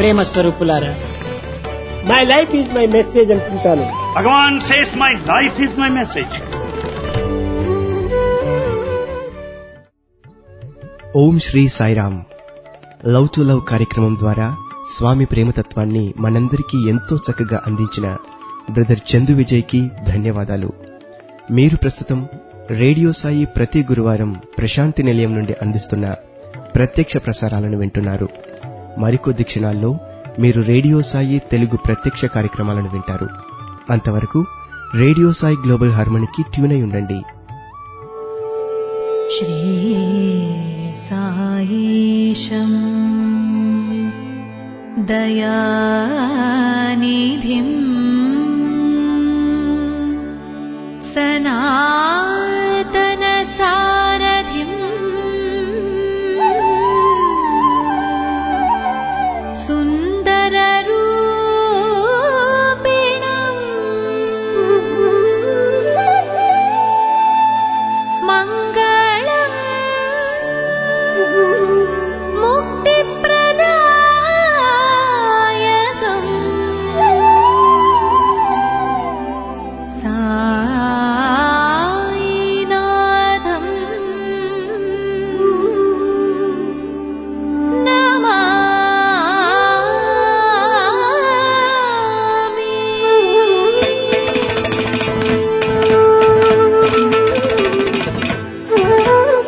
ప్రేమ స్వరూపులారా my life is my message అంటుంటాను Bhagavan says, My life is my message. Om Shri Sairam love to love కార్యక్రమం ద్వారా స్వామి ప్రేమతత్వాన్ని మనందరికీ ఎంతో చక్కగా అందించిన బ్రదర్ చందు విజయ్కి ధన్యవాదాలు మీరు ప్రస్తుతం రేడియో సాయి ప్రతి గురువారం ప్రశాంతి నిలయం నుండి అందిస్తున్న ప్రత్యక్ష ప్రసారాలను వింటున్నారు మరికొద్ది క్షణాల్లో మీరు రేడియో సాయి తెలుగు ప్రత్యక్ష కార్యక్రమాలను వింటారు అంతవరకు రేడియో సాయి గ్లోబల్ హార్మోనికి ట్యూన్ అయి ఉండండి श्रीसायीशम् दयानिधिम् सनातनसारथिम् सुन्दररूपिणम् मङ्गलम् मुक्तिप्रदायकम् सायिनाथम् नमामि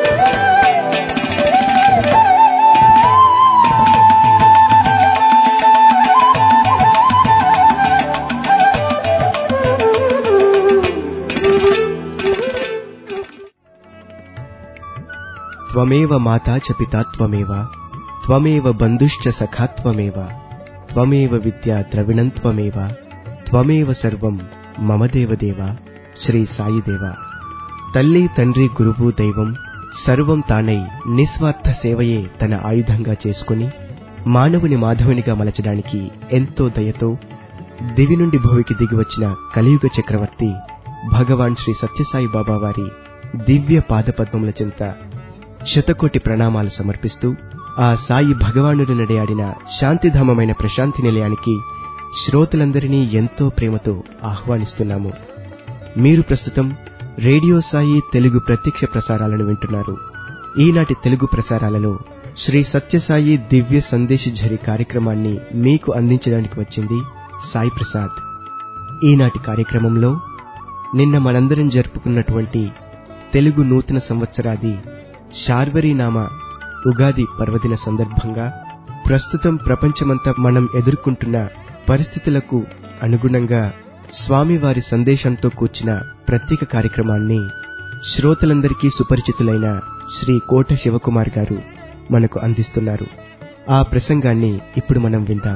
త్వమేవ మాతా చ పితా త్వమేవ త్వమేవ బంధుశ్చ సఖా త్వమేవ త్వమేవ విద్యా ద్రవిణం త్వమేవ త్వమేవ సర్వం మమ దేవదేవ శ్రీ సాయిదేవ తల్లి తండ్రి గురువు దైవం సర్వం తానై నిస్వార్థ సేవయే తన ఆయుధంగా చేసుకుని మానవుని మాధవునిగా మలచడానికి ఎంతో దయతో దివి నుండి భూమికి దిగివచ్చిన కలియుగ చక్రవర్తి భగవాన్ శ్రీ సత్యసాయి బాబా వారి దివ్య పాదపద్మముల చెంత శతకోటి ప్రణామాలు సమర్పిస్తూ ఆ సాయి భగవానుడు నడయాడిన శాంతిధామమైన ప్రశాంతి నిలయానికి శ్రోతలందరినీ ఎంతో ప్రేమతో ఆహ్వానిస్తున్నాము మీరు ప్రస్తుతం రేడియో సాయి తెలుగు ప్రత్యక్ష ప్రసారాలను వింటున్నారు ఈనాటి తెలుగు ప్రసారాలలో శ్రీ సత్యసాయి దివ్య సందేశ ఝరి కార్యక్రమాన్ని మీకు అందించడానికి వచ్చింది సాయి ప్రసాద్ ఈనాటి కార్యక్రమంలో నిన్న మనందరం జరుపుకున్నటువంటి తెలుగు నూతన సంవత్సరాది శార్వరీనామ ఉగాది పర్వదిన సందర్భంగా ప్రస్తుతం ప్రపంచమంతా మనం ఎదుర్కొంటున్న పరిస్థితులకు అనుగుణంగా స్వామివారి సందేశంతో కూర్చిన ప్రత్యేక కార్యక్రమాన్ని శ్రోతలందరికీ సుపరిచితులైన శ్రీ కోట శివకుమార్ గారు మనకు అందిస్తున్నారు ఆ ప్రసంగాన్ని ఇప్పుడు మనం విందాం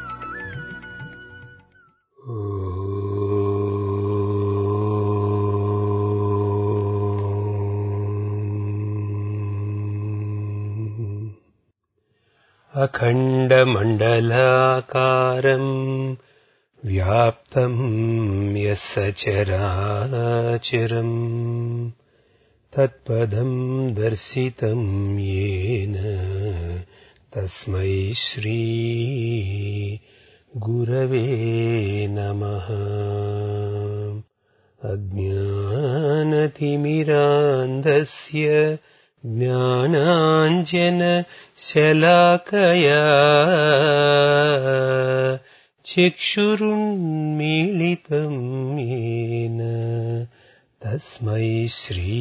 अखण्डमण्डलाकारम् व्याप्तम् यः सचराचरम् तत्पदम् दर्शितम् येन तस्मै श्री गुरवे नमः अज्ञानतिमिरान्धस्य ज्ञानाञ्जन शलाकया चक्षुरुन्मीलितम् येन तस्मै श्री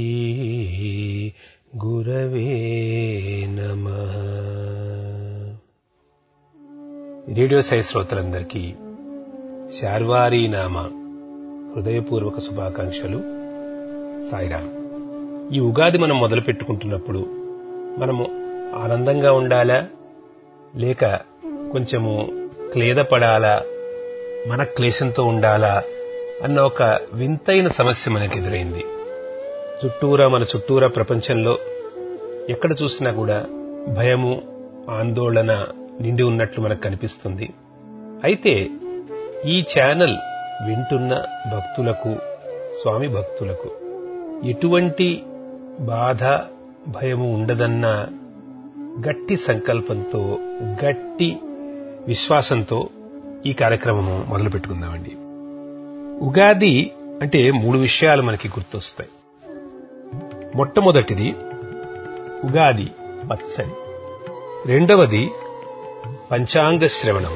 गुरवे नमः రేడియో సాయి శ్రోతలందరికీ శార్వారీ నామ హృదయపూర్వక శుభాకాంక్షలు సాయిరాం ఈ ఉగాది మనం మొదలు పెట్టుకుంటున్నప్పుడు మనము ఆనందంగా ఉండాలా లేక కొంచెము క్లేదపడాలా మన క్లేశంతో ఉండాలా అన్న ఒక వింతైన సమస్య మనకు ఎదురైంది చుట్టూరా మన చుట్టూరా ప్రపంచంలో ఎక్కడ చూసినా కూడా భయము ఆందోళన నిండి ఉన్నట్లు మనకు కనిపిస్తుంది అయితే ఈ ఛానల్ వింటున్న భక్తులకు స్వామి భక్తులకు ఎటువంటి బాధ భయము ఉండదన్న గట్టి సంకల్పంతో గట్టి విశ్వాసంతో ఈ కార్యక్రమము మొదలు పెట్టుకుందామండి ఉగాది అంటే మూడు విషయాలు మనకి గుర్తొస్తాయి మొట్టమొదటిది ఉగాది పచ్చడి రెండవది పంచాంగ శ్రవణం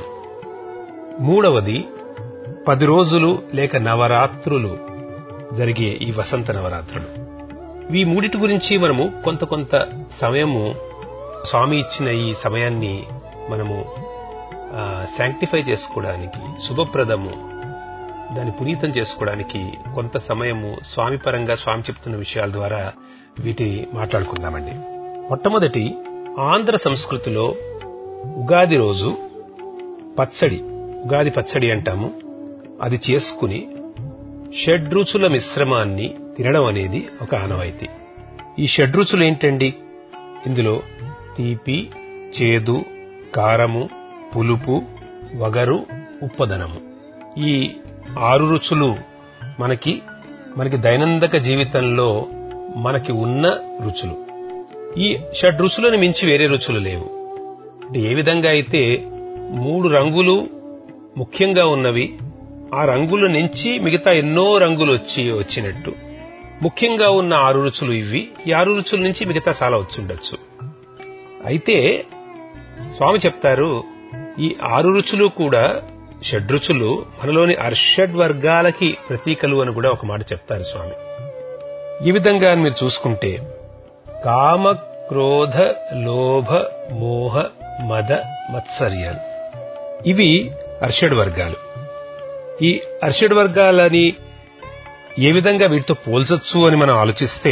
మూడవది పది రోజులు లేక నవరాత్రులు జరిగే ఈ వసంత నవరాత్రులు ఈ మూడిటి గురించి మనము కొంత కొంత సమయము స్వామి ఇచ్చిన ఈ సమయాన్ని మనము శాంక్టిఫై చేసుకోవడానికి శుభప్రదము దాన్ని పునీతం చేసుకోవడానికి కొంత సమయము స్వామి పరంగా స్వామి చెప్తున్న విషయాల ద్వారా వీటి మాట్లాడుకుందామండి మొట్టమొదటి ఆంధ్ర సంస్కృతిలో ఉగాది రోజు పచ్చడి ఉగాది పచ్చడి అంటాము అది చేసుకుని షడ్రుచుల మిశ్రమాన్ని తినడం అనేది ఒక ఆనవాయితీ ఈ షడ్రుచులు ఏంటండి ఇందులో తీపి చేదు కారము పులుపు వగరు ఉప్పదనము ఈ ఆరు రుచులు మనకి మనకి దైనందిక జీవితంలో మనకి ఉన్న రుచులు ఈ షడ్ రుచులను మించి వేరే రుచులు లేవు అంటే ఏ విధంగా అయితే మూడు రంగులు ముఖ్యంగా ఉన్నవి ఆ రంగుల నుంచి మిగతా ఎన్నో రంగులు వచ్చి వచ్చినట్టు ముఖ్యంగా ఉన్న ఆరు రుచులు ఇవి ఈ ఆరు రుచుల నుంచి మిగతా చాలా వచ్చుండొచ్చు అయితే స్వామి చెప్తారు ఈ ఆరు రుచులు కూడా షడ్రుచులు మనలోని అర్షడ్ వర్గాలకి ప్రతీకలు అని కూడా ఒక మాట చెప్తారు స్వామి ఈ విధంగా మీరు చూసుకుంటే కామ క్రోధ లోభ మోహ మద మత్సర్యాలు ఇవి అర్షడ్ వర్గాలు ఈ అర్షడ్ వర్గాలని ఏ విధంగా వీటితో పోల్చొచ్చు అని మనం ఆలోచిస్తే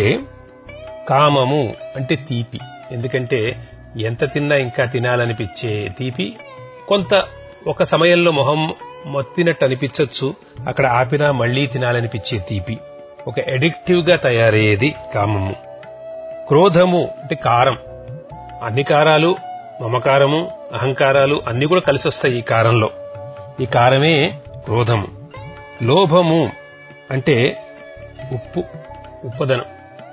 కామము అంటే తీపి ఎందుకంటే ఎంత తిన్నా ఇంకా తినాలనిపించే తీపి కొంత ఒక సమయంలో మొహం మొత్తినట్టు అనిపించవచ్చు అక్కడ ఆపినా మళ్లీ తినాలనిపించే తీపి ఒక ఎడిక్టివ్ గా తయారయ్యేది కామము క్రోధము అంటే కారం అన్ని కారాలు మమకారము అహంకారాలు అన్ని కూడా కలిసి వస్తాయి ఈ కారంలో ఈ కారమే క్రోధము లోభము అంటే ఉప్పు ఉప్పదనం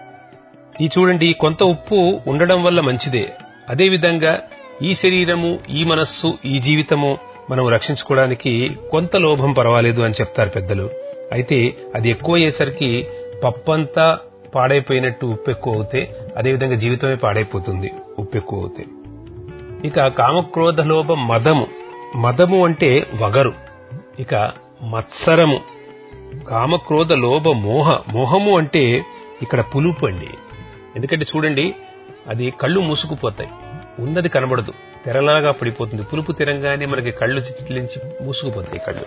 ఈ చూడండి కొంత ఉప్పు ఉండడం వల్ల మంచిదే అదేవిధంగా ఈ శరీరము ఈ మనస్సు ఈ జీవితము మనం రక్షించుకోవడానికి కొంత లోభం పర్వాలేదు అని చెప్తారు పెద్దలు అయితే అది ఎక్కువ అయ్యేసరికి పప్పంతా పాడైపోయినట్టు ఉప్పు ఎక్కువ అవుతే అదేవిధంగా జీవితమే పాడైపోతుంది ఉప్పు ఎక్కువ అవుతే ఇక కామక్రోధ లోభ మదము మదము అంటే వగరు ఇక మత్సరము కామక్రోధ లోభ మోహ మోహము అంటే ఇక్కడ పులుపు అండి ఎందుకంటే చూడండి అది కళ్ళు మూసుకుపోతాయి ఉన్నది కనబడదు తెరలాగా పడిపోతుంది పులుపు తిరంగానే మనకి కళ్ళు చిట్లించి మూసుకుపోతాయి కళ్ళు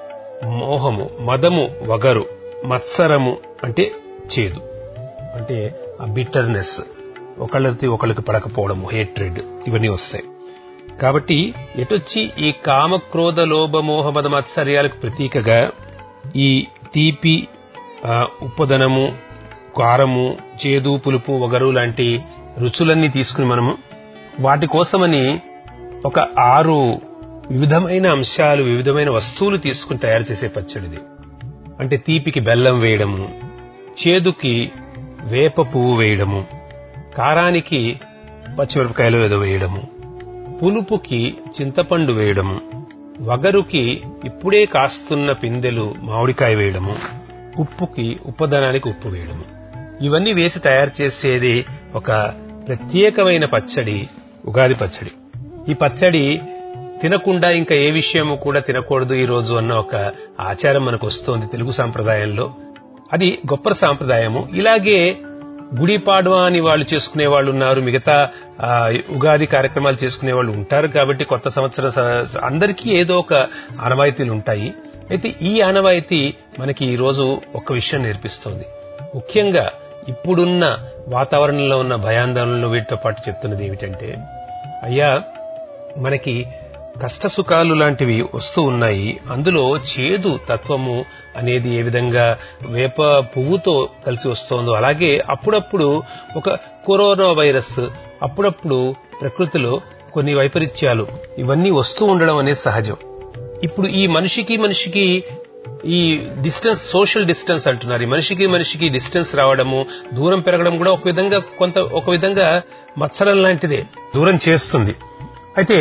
మోహము మదము వగరు మత్సరము అంటే చేదు అంటే ఆ బిట్టర్నెస్ ఒకళ్ళకి ఒకళ్ళకి పడకపోవడము హేట్రెడ్ ఇవన్నీ వస్తాయి కాబట్టి ఎటొచ్చి ఈ కామ క్రోధ లోభ మోహ మద మత్సర్యాలకు ప్రతీకగా ఈ తీపి ఆ, ఉప్పదనము కారము చేదు పులుపు వగరు లాంటి రుచులన్నీ తీసుకుని మనము వాటి కోసమని ఒక ఆరు వివిధమైన అంశాలు వివిధమైన వస్తువులు తీసుకుని తయారు చేసే పచ్చడిది అంటే తీపికి బెల్లం వేయడము చేదుకి వేప పువ్వు వేయడము కారానికి పచ్చిమిరపకాయలు ఏదో వేయడము పులుపుకి చింతపండు వేయడము వగరుకి ఇప్పుడే కాస్తున్న పిందెలు మామిడికాయ వేయడము ఉప్పుకి ఉప్పదనానికి ఉప్పు వేయడము ఇవన్నీ వేసి తయారు చేసేది ఒక ప్రత్యేకమైన పచ్చడి ఉగాది పచ్చడి ఈ పచ్చడి తినకుండా ఇంకా ఏ విషయము కూడా తినకూడదు ఈ రోజు అన్న ఒక ఆచారం మనకు వస్తోంది తెలుగు సాంప్రదాయంలో అది గొప్ప సాంప్రదాయము ఇలాగే గుడి పాడ్వా అని వాళ్ళు చేసుకునే వాళ్ళు ఉన్నారు మిగతా ఆ, ఉగాది కార్యక్రమాలు చేసుకునే వాళ్ళు ఉంటారు కాబట్టి కొత్త సంవత్సరం స- అందరికీ ఏదో ఒక ఆనవాయితీలు ఉంటాయి అయితే ఈ ఆనవాయితీ మనకి ఈ రోజు ఒక విషయం నేర్పిస్తోంది ముఖ్యంగా ఇప్పుడున్న వాతావరణంలో ఉన్న భయాందోళనలు వీటితో పాటు చెప్తున్నది ఏమిటంటే అయ్యా మనకి కష్ట సుఖాలు లాంటివి వస్తూ ఉన్నాయి అందులో చేదు తత్వము అనేది ఏ విధంగా వేప పువ్వుతో కలిసి వస్తోందో అలాగే అప్పుడప్పుడు ఒక కరోనా వైరస్ అప్పుడప్పుడు ప్రకృతిలో కొన్ని వైపరీత్యాలు ఇవన్నీ వస్తూ ఉండడం అనేది సహజం ఇప్పుడు ఈ మనిషికి మనిషికి ఈ డిస్టెన్స్ సోషల్ డిస్టెన్స్ అంటున్నారు ఈ మనిషికి మనిషికి డిస్టెన్స్ రావడము దూరం పెరగడం కూడా ఒక విధంగా కొంత ఒక విధంగా మత్సరం లాంటిదే దూరం చేస్తుంది అయితే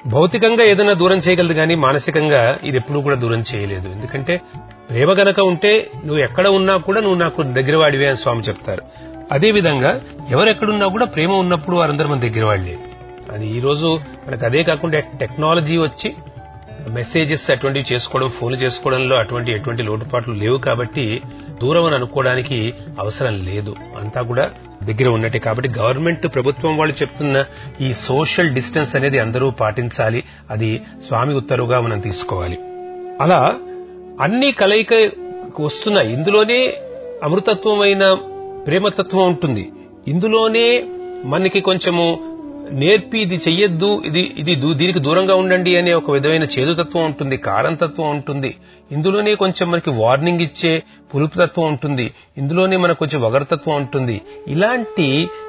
భౌతికంగా ఏదైనా దూరం చేయగలదు కానీ మానసికంగా ఇది ఎప్పుడూ కూడా దూరం చేయలేదు ఎందుకంటే ప్రేమ గనక ఉంటే నువ్వు ఎక్కడ ఉన్నా కూడా నువ్వు నాకు దగ్గర వాడివే అని స్వామి చెప్తారు అదే విధంగా ఎవరెక్కడున్నా కూడా ప్రేమ ఉన్నప్పుడు వారందరూ మన దగ్గర వాళ్ళే అది ఈ రోజు మనకు అదే కాకుండా టెక్నాలజీ వచ్చి మెసేజెస్ అటువంటివి చేసుకోవడం ఫోన్లు చేసుకోవడంలో అటువంటి ఎటువంటి లోటుపాట్లు లేవు కాబట్టి దూరం అని అనుకోవడానికి అవసరం లేదు అంతా కూడా దగ్గర ఉన్నట్టే కాబట్టి గవర్నమెంట్ ప్రభుత్వం వాళ్ళు చెప్తున్న ఈ సోషల్ డిస్టెన్స్ అనేది అందరూ పాటించాలి అది స్వామి ఉత్తర్వుగా మనం తీసుకోవాలి అలా అన్ని కలయిక వస్తున్నాయి ఇందులోనే అమృతత్వమైన ప్రేమతత్వం ఉంటుంది ఇందులోనే మనకి కొంచెము నేర్పి ఇది చెయ్యొద్దు ఇది ఇది దూ- దీనికి దూరంగా ఉండండి అనే ఒక విధమైన చేదుతత్వం ఉంటుంది కారంతత్వం ఉంటుంది ఇందులోనే కొంచెం మనకి వార్నింగ్ ఇచ్చే పులుపుతత్వం ఉంటుంది ఇందులోనే మనకు కొంచెం వగరతత్వం ఉంటుంది ఇలాంటి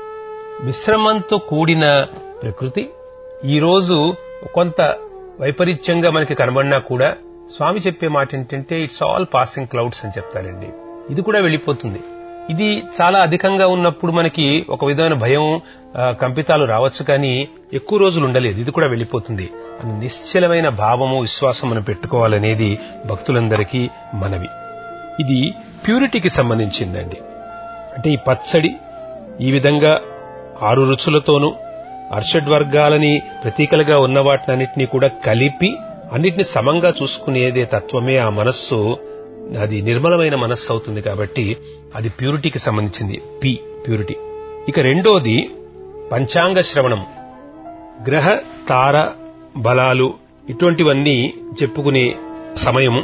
మిశ్రమంతో కూడిన ప్రకృతి ఈ రోజు కొంత వైపరీత్యంగా మనకి కనబడినా కూడా స్వామి చెప్పే మాట ఏంటంటే ఇట్స్ ఆల్ పాసింగ్ క్లౌడ్స్ అని చెప్తారండి ఇది కూడా వెళ్ళిపోతుంది ఇది చాలా అధికంగా ఉన్నప్పుడు మనకి ఒక విధమైన భయం ఆ, కంపితాలు రావచ్చు కానీ ఎక్కువ రోజులు ఉండలేదు ఇది కూడా వెళ్ళిపోతుంది అని నిశ్చలమైన భావము విశ్వాసం మనం పెట్టుకోవాలనేది భక్తులందరికీ మనవి ఇది ప్యూరిటీకి సంబంధించిందండి అంటే ఈ పచ్చడి ఈ విధంగా ఆరు రుచులతోనూ అర్షడ్వర్గాలని ప్రతీకలుగా ఉన్న వాటినన్నింటినీ కూడా కలిపి అన్నిటిని సమంగా చూసుకునేదే తత్వమే ఆ మనస్సు అది నిర్మలమైన మనస్సు అవుతుంది కాబట్టి అది ప్యూరిటీకి సంబంధించింది పి ప్యూరిటీ ఇక రెండోది పంచాంగ శ్రవణం గ్రహ తార బలాలు ఇటువంటివన్నీ చెప్పుకునే సమయము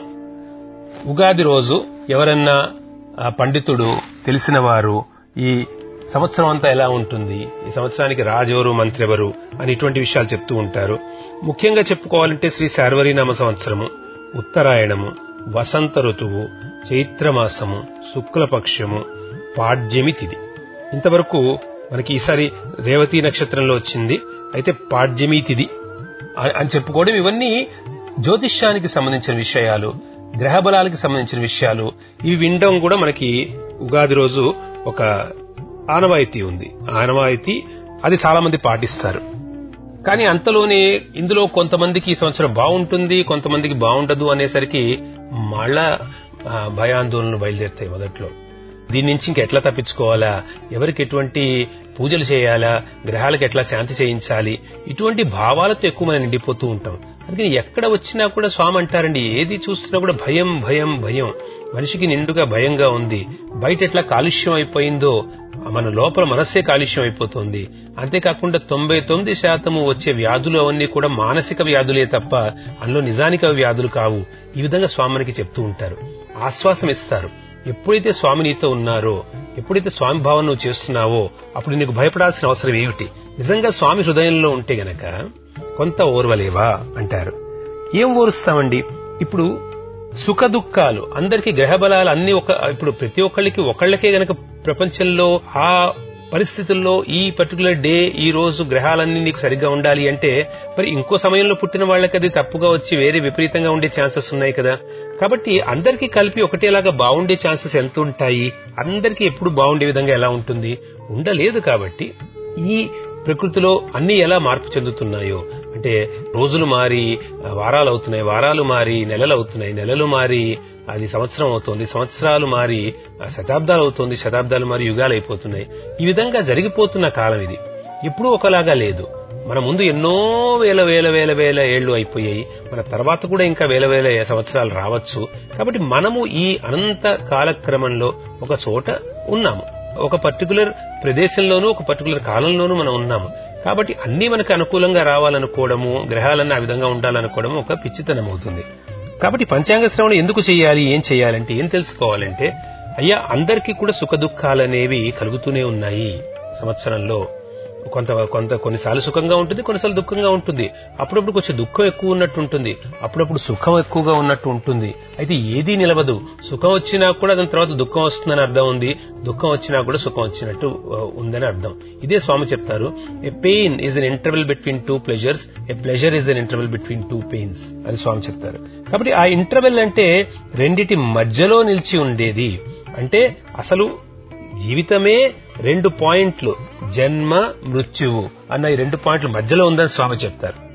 ఉగాది రోజు ఎవరన్నా ఆ, పండితుడు తెలిసిన వారు ఈ సంవత్సరం అంతా ఎలా ఉంటుంది ఈ సంవత్సరానికి రాజెవరు మంత్రి ఎవరు అని ఇటువంటి విషయాలు చెప్తూ ఉంటారు ముఖ్యంగా చెప్పుకోవాలంటే శ్రీ శార్వరీనామ సంవత్సరము ఉత్తరాయణము వసంత ఋతువు చైత్రమాసము శుక్లపక్షము పాడ్యమి తిథి ఇంతవరకు మనకి ఈసారి రేవతి నక్షత్రంలో వచ్చింది అయితే పాడ్యమి తిథి అని- అని చెప్పుకోవడం ఇవన్నీ జ్యోతిష్యానికి సంబంధించిన విషయాలు గ్రహ బలాలకు సంబంధించిన విషయాలు ఇవి వినడం కూడా మనకి ఉగాది రోజు ఒక ఆనవాయితీ ఉంది ఆనవాయితీ అది చాలా మంది పాటిస్తారు కానీ అంతలోనే ఇందులో కొంతమందికి ఈ సంవత్సరం బాగుంటుంది కొంతమందికి బాగుండదు అనేసరికి మళ్ళా ఆ, భయాందోళనలు బయలుదేరుతాయి మొదట్లో దీని నుంచి ఇంకెట్లా తప్పించుకోవాలా ఎవరికి ఎటువంటి పూజలు చేయాలా గ్రహాలకు ఎట్లా శాంతి చేయించాలి ఇటువంటి భావాలతో ఎక్కువ మనం నిండిపోతూ ఉంటాం అందుకని ఎక్కడ వచ్చినా కూడా స్వామి అంటారండి ఏది చూస్తున్నా కూడా భయం భయం భయం మనిషికి నిండుగా భయంగా ఉంది బయట ఎట్లా కాలుష్యం అయిపోయిందో మన లోపల మనస్సే కాలుష్యం అయిపోతుంది అంతేకాకుండా తొంభై తొమ్మిది శాతము వచ్చే వ్యాధులు అవన్నీ కూడా మానసిక వ్యాధులే తప్ప అందులో నిజానికి అవి వ్యాధులు కావు ఈ విధంగా స్వామి మనకి చెప్తూ ఉంటారు ఆశ్వాసం ఇస్తారు ఎప్పుడైతే స్వామి నీతో ఉన్నారో ఎప్పుడైతే స్వామి భావం నువ్వు చేస్తున్నావో అప్పుడు నీకు భయపడాల్సిన అవసరం ఏమిటి నిజంగా స్వామి హృదయంలో ఉంటే గనక కొంత ఓర్వలేవా అంటారు ఏం ఓరుస్తామండి ఇప్పుడు సుఖ దుఃఖాలు అందరికీ గ్రహ బలాలు అన్ని ఒక ఇప్పుడు ప్రతి ఒక్కళ్ళకి ఒకళ్ళకే గనక ప్రపంచంలో ఆ పరిస్థితుల్లో ఈ పర్టికులర్ డే ఈ రోజు గ్రహాలన్నీ నీకు సరిగ్గా ఉండాలి అంటే మరి ఇంకో సమయంలో పుట్టిన వాళ్ళకి అది తప్పుగా వచ్చి వేరే విపరీతంగా ఉండే ఛాన్సెస్ ఉన్నాయి కదా కాబట్టి అందరికీ కలిపి ఒకటేలాగా బాగుండే ఛాన్సెస్ ఎంత ఉంటాయి అందరికీ ఎప్పుడు బాగుండే విధంగా ఎలా ఉంటుంది ఉండలేదు కాబట్టి ఈ ప్రకృతిలో అన్ని ఎలా మార్పు చెందుతున్నాయో అంటే రోజులు మారి ఆ, వారాలు అవుతున్నాయి వారాలు మారి నెలలు అవుతున్నాయి నెలలు మారి అది సంవత్సరం అవుతోంది సంవత్సరాలు మారి ఆ, శతాబ్దాలు అవుతోంది శతాబ్దాలు మారి యుగాలు అయిపోతున్నాయి ఈ విధంగా జరిగిపోతున్న కాలం ఇది ఎప్పుడూ ఒకలాగా లేదు మన ముందు ఎన్నో వేల వేల వేల వేల ఏళ్లు అయిపోయాయి మన తర్వాత కూడా ఇంకా వేల వేల సంవత్సరాలు రావచ్చు కాబట్టి మనము ఈ అనంత కాలక్రమంలో ఒక చోట ఉన్నాము ఒక పర్టికులర్ ప్రదేశంలోనూ ఒక పర్టికులర్ కాలంలోనూ మనం ఉన్నాము కాబట్టి అన్ని మనకు అనుకూలంగా రావాలనుకోవడము గ్రహాలన్నీ ఆ విధంగా ఉండాలనుకోవడము ఒక పిచ్చితనం అవుతుంది కాబట్టి పంచాంగ శ్రవణం ఎందుకు చేయాలి ఏం చేయాలంటే ఏం తెలుసుకోవాలంటే అయ్యా అందరికీ కూడా సుఖ దుఃఖాలనేవి కలుగుతూనే ఉన్నాయి సంవత్సరంలో కొంత కొంత కొన్నిసార్లు సుఖంగా ఉంటుంది కొన్నిసార్లు దుఃఖంగా ఉంటుంది అప్పుడప్పుడు కొంచెం దుఃఖం ఎక్కువ ఉన్నట్టు ఉంటుంది అప్పుడప్పుడు సుఖం ఎక్కువగా ఉన్నట్టు ఉంటుంది అయితే ఏదీ నిలవదు సుఖం వచ్చినా కూడా దాని తర్వాత దుఃఖం వస్తుందని అర్థం ఉంది దుఃఖం వచ్చినా కూడా సుఖం వచ్చినట్టు ఆ, ఉందని అర్థం ఇదే స్వామి చెప్తారు a pain is an interval between two pleasures a pleasure is an interval between two pains అని స్వామి చెప్తారు కాబట్టి ఆ ఇంటర్వెల్ అంటే రెండిటి మధ్యలో నిలిచి ఉండేది అంటే అసలు జీవితమే రెండు పాయింట్లు జన్మ మృత్యువు అన్న ఈ రెండు పాయింట్ల మధ్యలో ఉందని స్వామి చెప్తారు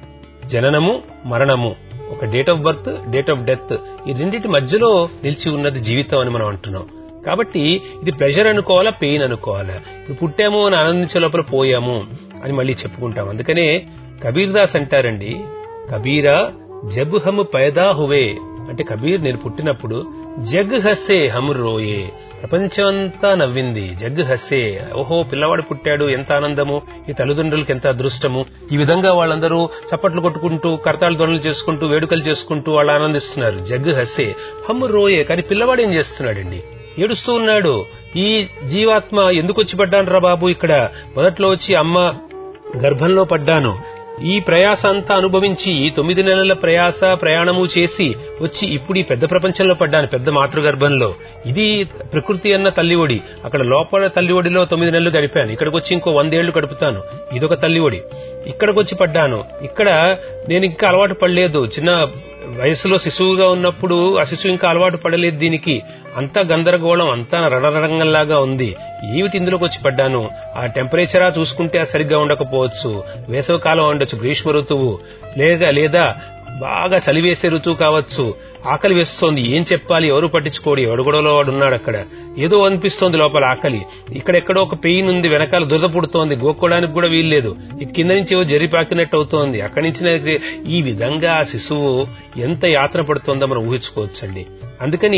జననము మరణము ఒక date of birth date of death ఈ రెండింటి మధ్యలో నిలిచి ఉన్నది జీవితం అని మనం అంటున్నాం కాబట్టి ఇది ప్రెషర్ అనుకోవాలా పెయిన్ అనుకోవాలా ఇప్పుడు పుట్టాము అని ఆనందించే లోపల పోయాము అని మళ్ళీ చెప్పుకుంటాం అందుకనే కబీర్ దాస్ అంటారండి కబీరా జబ్ హమ్ పైదా హువే అంటే కబీర్ నేను పుట్టినప్పుడు జగ్ హసే హమ్ రోయే ప్రపంచమంతా నవ్వింది జగ్ హసే ఓహో పిల్లవాడు పుట్టాడు ఎంత ఆనందము ఈ తల్లిదండ్రులకి ఎంత అదృష్టము ఈ విధంగా వాళ్ళందరూ చప్పట్లు కొట్టుకుంటూ కరతాళ ధ్వనులు చేసుకుంటూ వేడుకలు చేసుకుంటూ వాళ్ళు ఆనందిస్తున్నారు జగ్ హసే హమ్ రోయే కానీ పిల్లవాడు ఏం చేస్తున్నాడండి ఏడుస్తూ ఉన్నాడు ఈ జీవాత్మ ఎందుకు వచ్చి పడ్డాను రా బాబు ఇక్కడ మొదట్లో వచ్చి అమ్మ గర్భంలో పడ్డాను ఈ ప్రయాస అంతా అనుభవించి ఈ తొమ్మిది నెలల ప్రయాస ప్రయాణము చేసి వచ్చి ఇప్పుడు ఈ పెద్ద ప్రపంచంలో పడ్డాను పెద్ద మాతృగర్భంలో ఇది ప్రకృతి అన్న తల్లి ఒడి అక్కడ లోపల తల్లి ఒడిలో తొమ్మిది నెలలు గడిపాను ఇక్కడికి వచ్చి ఇంకో వందేళ్లు గడుపుతాను ఇదొక తల్లి ఒడి ఇక్కడికి వచ్చి పడ్డాను ఇక్కడ నేను ఇంకా అలవాటు పడలేదు చిన్న వయసులో శిశువుగా ఉన్నప్పుడు ఆ శిశువు ఇంకా అలవాటు పడలేదు దీనికి అంతా గందరగోళం అంతా రణరంగంలాగా ఉంది ఏమిటి ఇందులోకి వచ్చి పడ్డాను ఆ టెంపరేచరా చూసుకుంటే అది సరిగ్గా ఉండకపోవచ్చు వేసవి కాలం ఉండొచ్చు గ్రీష్మ ఋతువు లేదా లేదా బాగా చలివేసే ఋతువు కావచ్చు ఆకలి వేస్తోంది ఏం చెప్పాలి ఎవరు పట్టించుకోడు ఎవడు గొడవలో వాడు ఉన్నాడు అక్కడ ఏదో అనిపిస్తోంది లోపల ఆకలి ఇక్కడెక్కడో ఒక పెయిన్ ఉంది వెనకాల దురద పుడుతోంది గోక్కోడానికి కూడా వీల్లేదు ఈ కింద నుంచి ఏవో జరి పాకినట్టు అవుతోంది అక్కడి నుంచి ఈ విధంగా ఆ శిశువు ఎంత యాత్ర పడుతోందో మనం ఊహించుకోవచ్చండి అందుకని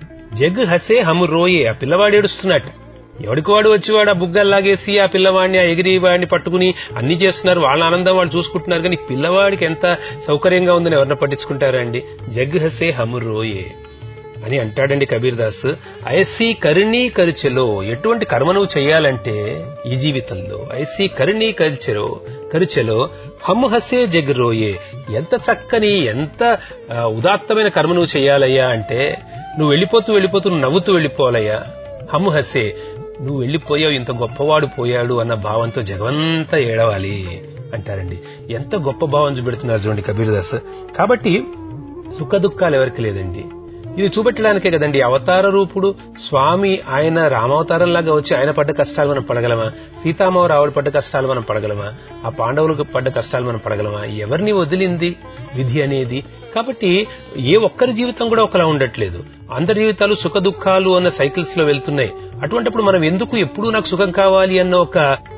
జగ్ హసే హము రోయే ఆ పిల్లవాడు ఏడుస్తున్నట్టు ఎవడికి వాడు వచ్చి వాడు ఆ బుగ్గలు లాగేసి ఆ పిల్లవాడిని ఆ ఎగిరి వాడిని పట్టుకుని అన్ని చేస్తున్నారు వాళ్ళ ఆనందం వాళ్ళు చూసుకుంటున్నారు కానీ పిల్లవాడికి ఎంత సౌకర్యంగా ఉందని ఎవరిని పట్టించుకుంటారా అండి జగ్ హసే హము రోయే అని అంటాడండి కబీర్ దాస్ ఐసీ కరుణీ కరిచెలో ఎటువంటి కర్మ నువ్వు చేయాలంటే ఈ జీవితంలో ఐసీ కరుణీ కరిచెలో కరిచెలో హమ్ము హసే జగ్ రోయే ఎంత చక్కని ఎంత ఆ, ఉదాత్తమైన కర్మ నువ్వు చేయాలయ్యా అంటే నువ్వు వెళ్ళిపోతూ వెళ్ళిపోతూ నువ్వు నవ్వుతూ వెళ్ళిపోవాలయ్యా హమ్ము హసే నువ్వు వెళ్ళిపోయావు ఇంత గొప్పవాడు పోయాడు అన్న భావంతో జగవంతా ఏడవాలి అంటారండి ఎంత గొప్ప భావం చూపెడుతున్నారు చూడండి కబీర్ దాస్ కాబట్టి సుఖ దుఃఖాలు ఎవరికి లేదండి ఇది చూపెట్టడానికే కదండి అవతార రూపుడు స్వామి ఆయన రామావతారంలాగా వచ్చి ఆయన పడ్డ కష్టాలు మనం పడగలమా సీతామావ రావుడు పడ్డ కష్టాలు మనం పడగలమా ఆ పాండవులకు పడ్డ కష్టాలు మనం పడగలమా ఎవరిని వదిలింది విధి అనేది కాబట్టి ఏ ఒక్కరి జీవితం కూడా ఒకలా ఉండట్లేదు అందరి జీవితాలు సుఖ దుఃఖాలు అన్న సైకిల్స్ లో వెళ్తున్నాయి అటువంటిప్పుడు మనం ఎందుకు ఎప్పుడూ నాకు సుఖం కావాలి అన్న ఒక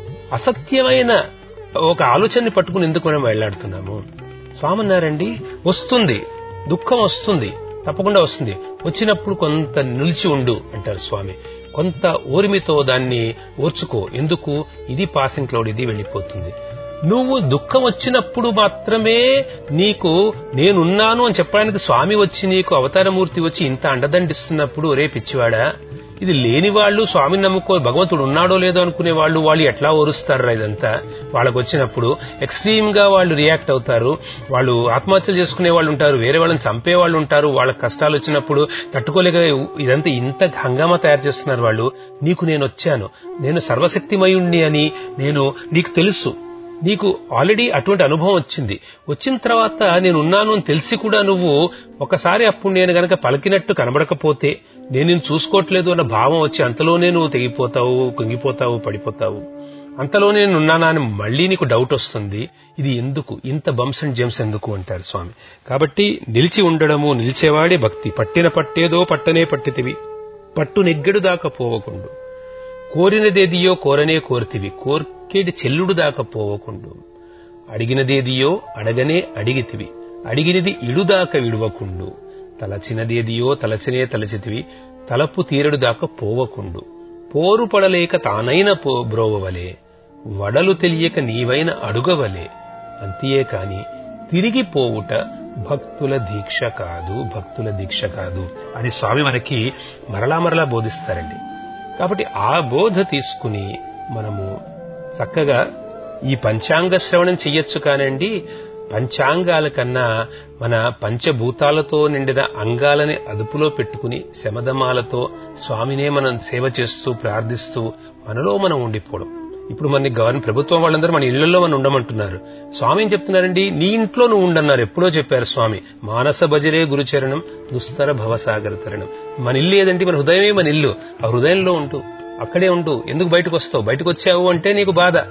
అసత్యమైన ఒక ఆలోచనని పట్టుకుని ఎందుకు మనం వెళ్లాడుతున్నాము స్వామి అన్నారండి వస్తుంది దుఃఖం వస్తుంది తప్పకుండా వస్తుంది వచ్చినప్పుడు కొంత నిలిచి ఉండు అంటారు స్వామి కొంత ఓర్మితో దాన్ని ఓర్చుకో ఎందుకు ఇది పాసింగ్ క్లౌడ్ ఇది వెళ్ళిపోతుంది నువ్వు దుఃఖం వచ్చినప్పుడు మాత్రమే నీకు నేనున్నాను అని చెప్పడానికి స్వామి వచ్చి నీకు అవతారమూర్తి వచ్చి ఇంత అండదండిస్తున్నప్పుడు ఒరే పిచ్చివాడా ఇది లేని వాళ్ళు స్వామిని నమ్ముకో భగవంతుడు ఉన్నాడో లేదో అనుకునే వాళ్ళు వాళ్ళు ఎట్లా ఓరుస్తారా ఇదంతా వాళ్ళకు వచ్చినప్పుడు ఎక్స్ట్రీమ్ గా వాళ్ళు రియాక్ట్ అవుతారు వాళ్ళు ఆత్మహత్యలు చేసుకునే వాళ్ళు ఉంటారు వేరే వాళ్ళని చంపే వాళ్ళు ఉంటారు వాళ్ళ కష్టాలు వచ్చినప్పుడు తట్టుకోలేక ఇదంతా ఇంత హంగామా తయారు చేస్తున్నారు వాళ్ళు నీకు నేను వచ్చాను నేను సర్వశక్తిమయుణ్ణి అని నేను నీకు తెలుసు నీకు ఆల్రెడీ అటువంటి అనుభవం వచ్చింది వచ్చిన తర్వాత నేను ఉన్నాను అని తెలిసి కూడా నువ్వు ఒకసారి అప్పుడు నేను గనక పలికినట్టు కనబడకపోతే నేను నిన్ను చూసుకోవట్లేదు అన్న భావం వచ్చి అంతలోనే నువ్వు తెగిపోతావు కుంగిపోతావు పడిపోతావు అంతలోనే నేను ఉన్నానా అని మళ్ళీ నీకు డౌట్ వస్తుంది ఇది ఎందుకు ఇంత బంప్స్ అండ్ జెమ్స్ ఎందుకు అంటారు స్వామి కాబట్టి నిలిచి ఉండడము నిలిచేవాడే భక్తి పట్టిన పట్టేదో పట్టనే పట్టితివి పట్టు నెగ్గడు దాకా పోవకుండు కోరినదేదియో కోరనే కోరితివి కోర్కేడి చెల్లుడు దాకా పోవకుండు అడిగినదేదియో అడగనే అడిగితివి అడిగినది ఇడుదాకా విడువకుండు తలచినదేదియో తలచనే తలచితివి తలపు తీరడు దాకా పోవకుండు పోరు పడలేక తానైన పో బ్రోవవలే వడలు తెలియక నీవైన అడుగవలే అంతియే కాని తిరిగి పోవుట భక్తుల దీక్ష కాదు భక్తుల దీక్ష కాదు అని స్వామి మనకి మరలా మరలా బోధిస్తారండి కాబట్టి ఆ బోధ తీసుకుని మనము చక్కగా ఈ పంచాంగ శ్రవణం చెయ్యొచ్చు కానండి పంచాంగాల కన్నా మన పంచభూతాలతో నిండిన అంగాలని అదుపులో పెట్టుకుని శమధమాలతో స్వామినే మనం సేవ చేస్తూ ప్రార్థిస్తూ మనలో మనం ఉండిపోవడం ఇప్పుడు మన గవర్నమెంట్ ప్రభుత్వం వాళ్ళందరూ మన ఇళ్లలో మనం ఉండమంటున్నారు స్వామి ఏం చెప్తున్నారండి నీ ఇంట్లో నువ్వు ఉండన్నారు ఎప్పుడో చెప్పారు స్వామి మానస భజరే గురుచరణం దుస్తర భవసాగర తరణం మన ఇల్లు ఏదంటే మన హృదయమే మన ఇల్లు ఆ హృదయంలో ఉంటూ అక్కడే ఉంటూ ఎందుకు బయటకు వస్తావు బయటకు వచ్చావు అంటే నీకు బాధ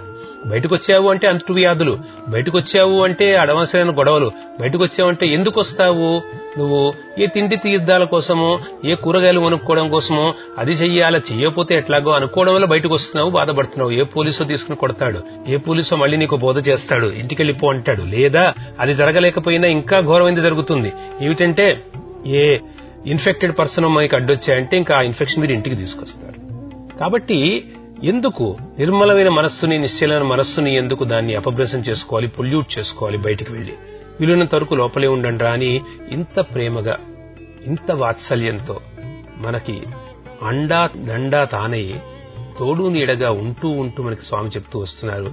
బయటకు వచ్చావు అంటే అంటు వ్యాధులు బయటకు వచ్చావు అంటే అడవసరైన గొడవలు బయటకు వచ్చావు అంటే ఎందుకు వస్తావు నువ్వు ఏ తిండి తీర్థాల కోసమో ఏ కూరగాయలు కొనుక్కోవడం కోసమో అది చెయ్యాలా చెయ్యకపోతే ఎట్లాగో అనుకోవడం వల్ల బయటకు వస్తున్నావు బాధపడుతున్నావు ఏ పోలీసో తీసుకుని కొడతాడు ఏ పోలీసో మళ్ళీ నీకు బోధ చేస్తాడు ఇంటికి వెళ్ళిపో అంటాడు లేదా అది జరగలేకపోయినా ఇంకా ఘోరమైంది జరుగుతుంది ఏమిటంటే ఏ ఇన్ఫెక్టెడ్ పర్సన్ మనకి అడ్డొచ్చాయంటే ఇంకా ఆ ఇన్ఫెక్షన్ మీరు ఇంటికి తీసుకొస్తారు కాబట్టి ఎందుకు నిర్మలమైన మనస్సుని నిశ్చలమైన మనస్సుని ఎందుకు దాన్ని అపభ్రంశం చేసుకోవాలి పొల్యూట్ చేసుకోవాలి బయటికి వెళ్లి వీలున్నంత వరకు లోపలే ఉండండి అని ఇంత ప్రేమగా ఇంత వాత్సల్యంతో మనకి అండా దండా తానై తోడు నీడగా ఉంటూ ఉంటూ మనకి స్వామి చెప్తూ వస్తున్నారు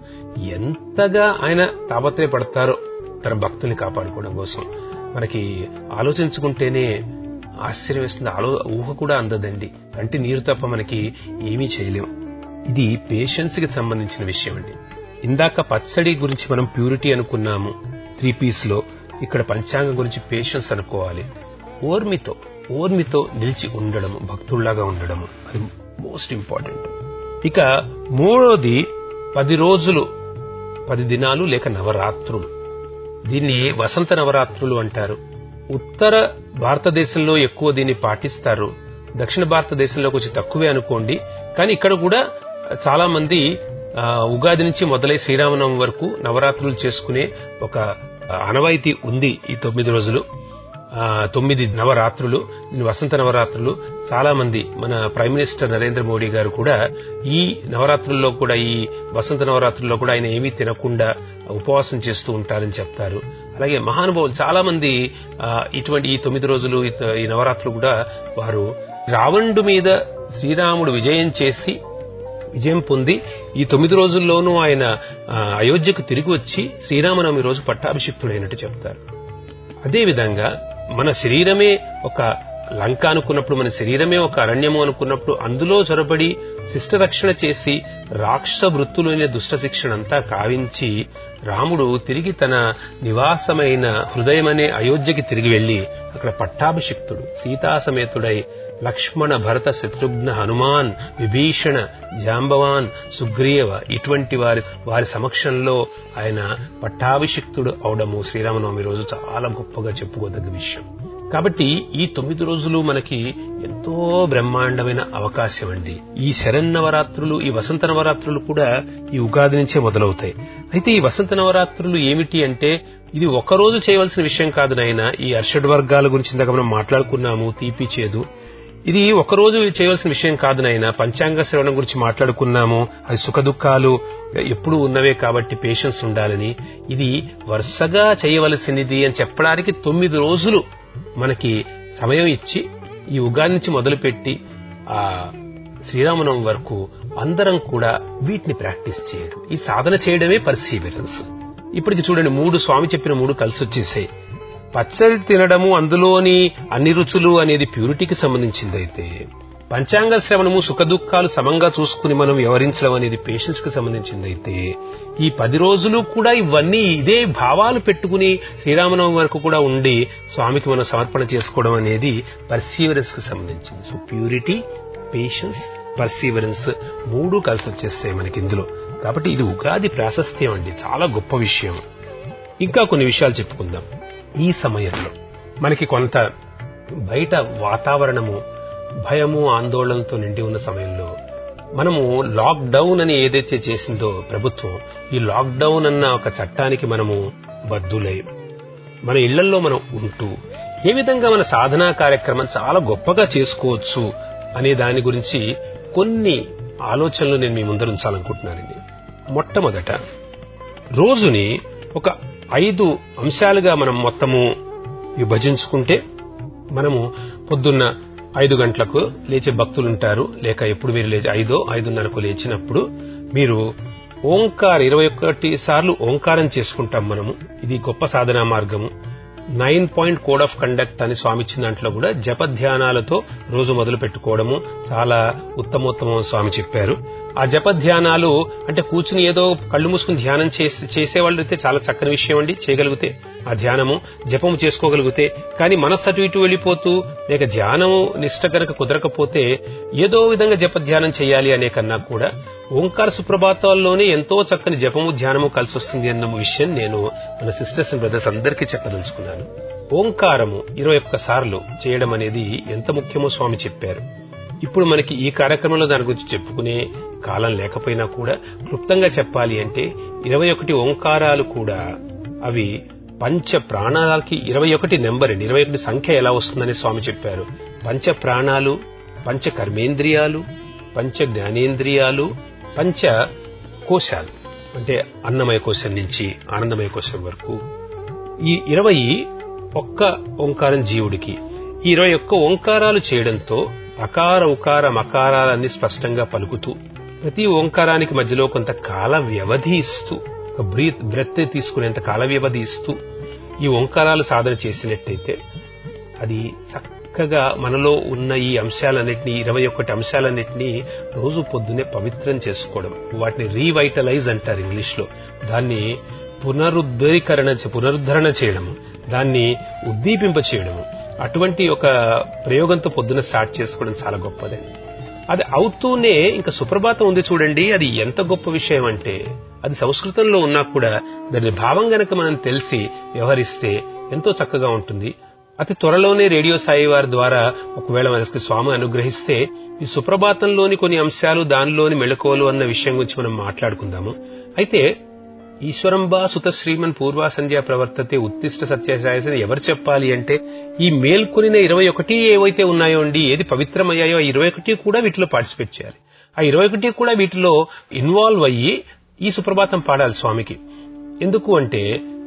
ఎంతగా ఆయన తాపత్రయపడతారో తన భక్తుల్ని కాపాడుకోవడం కోసం మనకి ఆలోచించుకుంటేనే ఆశ్చర్యం వేస్తుంది ఆలో ఊహ కూడా అందదండి కంటి నీరు తప్ప మనకి ఏమీ చేయలేం ఇది పేషెన్స్ కి సంబంధించిన విషయం అండి ఇందాక పచ్చడి గురించి మనం ప్యూరిటీ అనుకున్నాము త్రీ పీస్ లో ఇక్కడ పంచాంగం గురించి పేషెన్స్ అనుకోవాలి ఓర్మితో ఓర్మితో నిలిచి ఉండడము భక్తుల్లాగా ఉండడము అది మోస్ట్ ఇంపార్టెంట్ ఇక మూడోది పది రోజులు పది దినాలు లేక నవరాత్రులు దీన్ని వసంత నవరాత్రులు అంటారు ఉత్తర భారతదేశంలో ఎక్కువ దీన్ని పాటిస్తారు దక్షిణ భారతదేశంలో కొంచెం తక్కువే అనుకోండి కానీ ఇక్కడ కూడా చాలా మంది ఆ, ఉగాది నుంచి మొదలై శ్రీరామనవమి వరకు నవరాత్రులు చేసుకునే ఒక ఆనవాయితీ ఉంది ఈ తొమ్మిది రోజులు ఆ, తొమ్మిది నవరాత్రులు వసంత నవరాత్రులు చాలా మంది మన ప్రైమ్ మినిస్టర్ నరేంద్ర మోడీ గారు కూడా ఈ నవరాత్రుల్లో కూడా ఈ వసంత నవరాత్రుల్లో కూడా ఆయన ఏమీ తినకుండా ఉపవాసం చేస్తూ ఉంటారని చెప్తారు అలాగే మహానుభావులు చాలా మంది ఆ, ఇటువంటి ఈ తొమ్మిది రోజులు ఈ- ఈ నవరాత్రులు కూడా వారు రావణుడు మీద శ్రీరాముడు విజయం చేసి విజయం పొంది ఈ తొమ్మిది రోజుల్లోనూ ఆయన ఆ, అయోధ్యకు తిరిగి వచ్చి శ్రీరామనవమి రోజు పట్టాభిషిక్తుడైనట్టు చెప్తారు అదేవిధంగా మన శరీరమే ఒక లంక అనుకున్నప్పుడు మన శరీరమే ఒక అరణ్యము అనుకున్నప్పుడు అందులో చొరబడి శిష్టరక్షణ చేసి రాక్షస వృత్తులోని దుష్ట శిక్షణంతా కావించి రాముడు తిరిగి తన నివాసమైన హృదయమనే అయోధ్యకి తిరిగి వెళ్లి అక్కడ పట్టాభిషిక్తుడు సీతాసమేతుడై లక్ష్మణ భరత శత్రుఘ్న హనుమాన్ విభీషణ జాంబవాన్ సుగ్రీవ ఇటువంటి వారి వారి సమక్షంలో ఆయన పట్టాభిషిక్తుడు అవడము శ్రీరామనవమి రోజు చాలా గొప్పగా చెప్పుకోదగ్గ విషయం కాబట్టి ఈ తొమ్మిది రోజులు మనకి ఎంతో బ్రహ్మాండమైన అవకాశం అండి ఈ శరన్నవరాత్రులు ఈ వసంత నవరాత్రులు కూడా ఈ ఉగాది నుంచే మొదలవుతాయి అయితే ఈ వసంత నవరాత్రులు ఏమిటి అంటే ఇది ఒక రోజు చేయవలసిన విషయం కాదు నాయన ఈ అర్షడ్ వర్గాల గురించి ఇందాక మనం మాట్లాడుకున్నాము తీపి చేదు ఇది ఒక రోజు చేయవలసిన విషయం కాదు నాయన పంచాంగ శ్రవణం గురించి మాట్లాడుకున్నాము అది సుఖ దుఃఖాలు ఎప్పుడూ ఉన్నవే కాబట్టి పేషెన్స్ ఉండాలని ఇది వరుసగా చేయవలసినది అని చెప్పడానికి తొమ్మిది రోజులు మనకి సమయం ఇచ్చి ఈ ఉగాది నుంచి మొదలుపెట్టి ఆ శ్రీరామనవం వరకు అందరం కూడా వీటిని ప్రాక్టీస్ చేయడం ఈ సాధన చేయడమే పర్సీవరెన్స్ ఇప్పటికి చూడండి మూడు స్వామి చెప్పిన మూడు కలిసి వచ్చేసాయి పచ్చడి తినడము అందులోని అన్ని రుచులు అనేది ప్యూరిటీకి సంబంధించిందైతే పంచాంగ శ్రవణము సుఖదుఖాలు సమంగా చూసుకుని మనం వ్యవహరించడం అనేది పేషెన్స్ కి సంబంధించిందైతే ఈ పది రోజులు కూడా ఇవన్నీ ఇదే భావాలు పెట్టుకుని శ్రీరామనవమి వరకు కూడా ఉండి స్వామికి మనం సమర్పణ చేసుకోవడం అనేది పర్సీవరెన్స్ కి సంబంధించింది సో ప్యూరిటీ పేషెన్స్ పర్సీవరెన్స్ మూడు కలిసి వచ్చేస్తాయి మనకి ఇందులో కాబట్టి ఇది ఉగాది ప్రాశస్త్యం అండి చాలా గొప్ప విషయం ఇంకా కొన్ని విషయాలు చెప్పుకుందాం ఈ సమయంలో మనకి కొంత బయట వాతావరణము భయము ఆందోళనతో నిండి ఉన్న సమయంలో మనము లాక్ డౌన్ అని ఏదైతే చేసిందో ప్రభుత్వం ఈ లాక్ డౌన్ అన్న ఒక చట్టానికి మనము బద్దులై మన ఇళ్లలో మనం ఉంటూ ఏ విధంగా మన సాధనా కార్యక్రమం చాలా గొప్పగా చేసుకోవచ్చు అనే దాని గురించి కొన్ని ఆలోచనలు నేను మీ ముందర ఉంచాలనుకుంటున్నానండి మొట్టమొదట రోజుని ఒక ఐదు అంశాలుగా మనం మొత్తము విభజించుకుంటే మనము పొద్దున్న ఐదు గంటలకు లేచే భక్తులు ఉంటారు లేక ఎప్పుడు మీరు లేచి ఐదో ఐదున్నరకు లేచినప్పుడు మీరు ఓంకార ఇరవై ఒకటి సార్లు ఓంకారం చేసుకుంటాం మనము ఇది గొప్ప సాధనా మార్గము nine point code of conduct అని స్వామి ఇచ్చిన దాంట్లో కూడా జప ధ్యానాలతో రోజు మొదలు పెట్టుకోవడము చాలా ఉత్తమోత్తమం స్వామి చెప్పారు ఆ జప ధ్యానాలు అంటే కూర్చుని ఏదో కళ్ళు మూసుకుని ధ్యానం చేసి చేసేవాళ్ళు అయితే చాలా చక్కని విషయం అండి చేయగలిగితే ఆ ధ్యానము జపము చేసుకోగలిగితే కానీ మనస్సు అటు ఇటు వెళ్ళిపోతూ లేక ధ్యానము నిష్ట గనక కుదరకపోతే ఏదో విధంగా జప ధ్యానం చేయాలి అనే కన్నా కూడా ఓంకార సుప్రభాతాల్లోనే ఎంతో చక్కని జపము ధ్యానము కలిసి వస్తుంది అన్న విషయం నేను మన సిస్టర్స్ అండ్ బ్రదర్స్ అందరికీ చెప్పదలుచుకున్నాను ఓంకారము ఇరవై ఒక్క సార్లు చేయడం అనేది ఎంత ముఖ్యమో స్వామి చెప్పారు ఇప్పుడు మనకి ఈ కార్యక్రమంలో దాని గురించి చెప్పుకునే కాలం లేకపోయినా కూడా క్లుప్తంగా చెప్పాలి అంటే ఇరవై ఒకటి ఓంకారాలు కూడా అవి పంచ ప్రాణాలకి ఇరవై ఒకటి నెంబర్ అండి ఇరవై ఒకటి సంఖ్య ఎలా వస్తుందని స్వామి చెప్పారు పంచ ప్రాణాలు పంచ కర్మేంద్రియాలు పంచ జ్ఞానేంద్రియాలు పంచ కోశాలు అంటే అన్నమయ కోశం నుంచి ఆనందమయ కోశం వరకు ఈ ఇరవై ఒక్క ఓంకారం జీవుడికి ఈ ఇరవై ఒక్క ఓంకారాలు చేయడంతో అకార ఉకార మకారాలన్నీ స్పష్టంగా పలుకుతూ ప్రతి ఓంకారానికి మధ్యలో కొంత కాల వ్యవధి ఇస్తూ ఒక బ్రీత్ బ్రెత్ తీసుకునేంత కాల వ్యవధి ఇస్తూ ఈ ఓంకారాలు సాధన చేసినట్టయితే అది చక్కగా మనలో ఉన్న ఈ అంశాలన్నింటినీ ఇరవై ఒక్కటి అంశాలన్నింటినీ రోజు పొద్దునే పవిత్రం చేసుకోవడం వాటిని రీవైటలైజ్ అంటారు ఇంగ్లీష్ లో దాన్ని పునరుద్ధరీకరణ పునరుద్ధరణ చేయడం దాన్ని ఉద్దీపింప చేయడము అటువంటి ఒక ప్రయోగంతో పొద్దున స్టార్ట్ చేసుకోవడం చాలా గొప్పది అది అవుతూనే ఇంకా సుప్రభాతం ఉంది చూడండి అది ఎంత గొప్ప విషయం అంటే అది సంస్కృతంలో ఉన్నా కూడా దాని భావం గనక మనం తెలిసి వ్యవహరిస్తే ఎంతో చక్కగా ఉంటుంది అతి త్వరలోనే రేడియో సాయి వారి ద్వారా ఒకవేళ మనకి స్వామి అనుగ్రహిస్తే ఈ సుప్రభాతంలోని కొన్ని అంశాలు దానిలోని మెళకువలు అన్న విషయం గురించి మనం మాట్లాడుకుందాము అయితే ఈశ్వరంబా సుత శ్రీమన్ పూర్వా సంధ్య ప్రవర్తతే ఉత్తిష్ట సత్యసాయసని ఎవరు చెప్పాలి అంటే ఈ మేల్కొనిన ఇరవై ఒకటి ఏవైతే ఉన్నాయో అండి ఏది పవిత్రమయ్యాయో ఆ ఇరవై ఒకటి కూడా వీటిలో పార్టిసిపేట్ చేయాలి ఆ ఇరవై ఒకటి కూడా వీటిలో ఇన్వాల్వ్ అయ్యి ఈ సుప్రభాతం పాడాలి స్వామికి ఎందుకు అంటే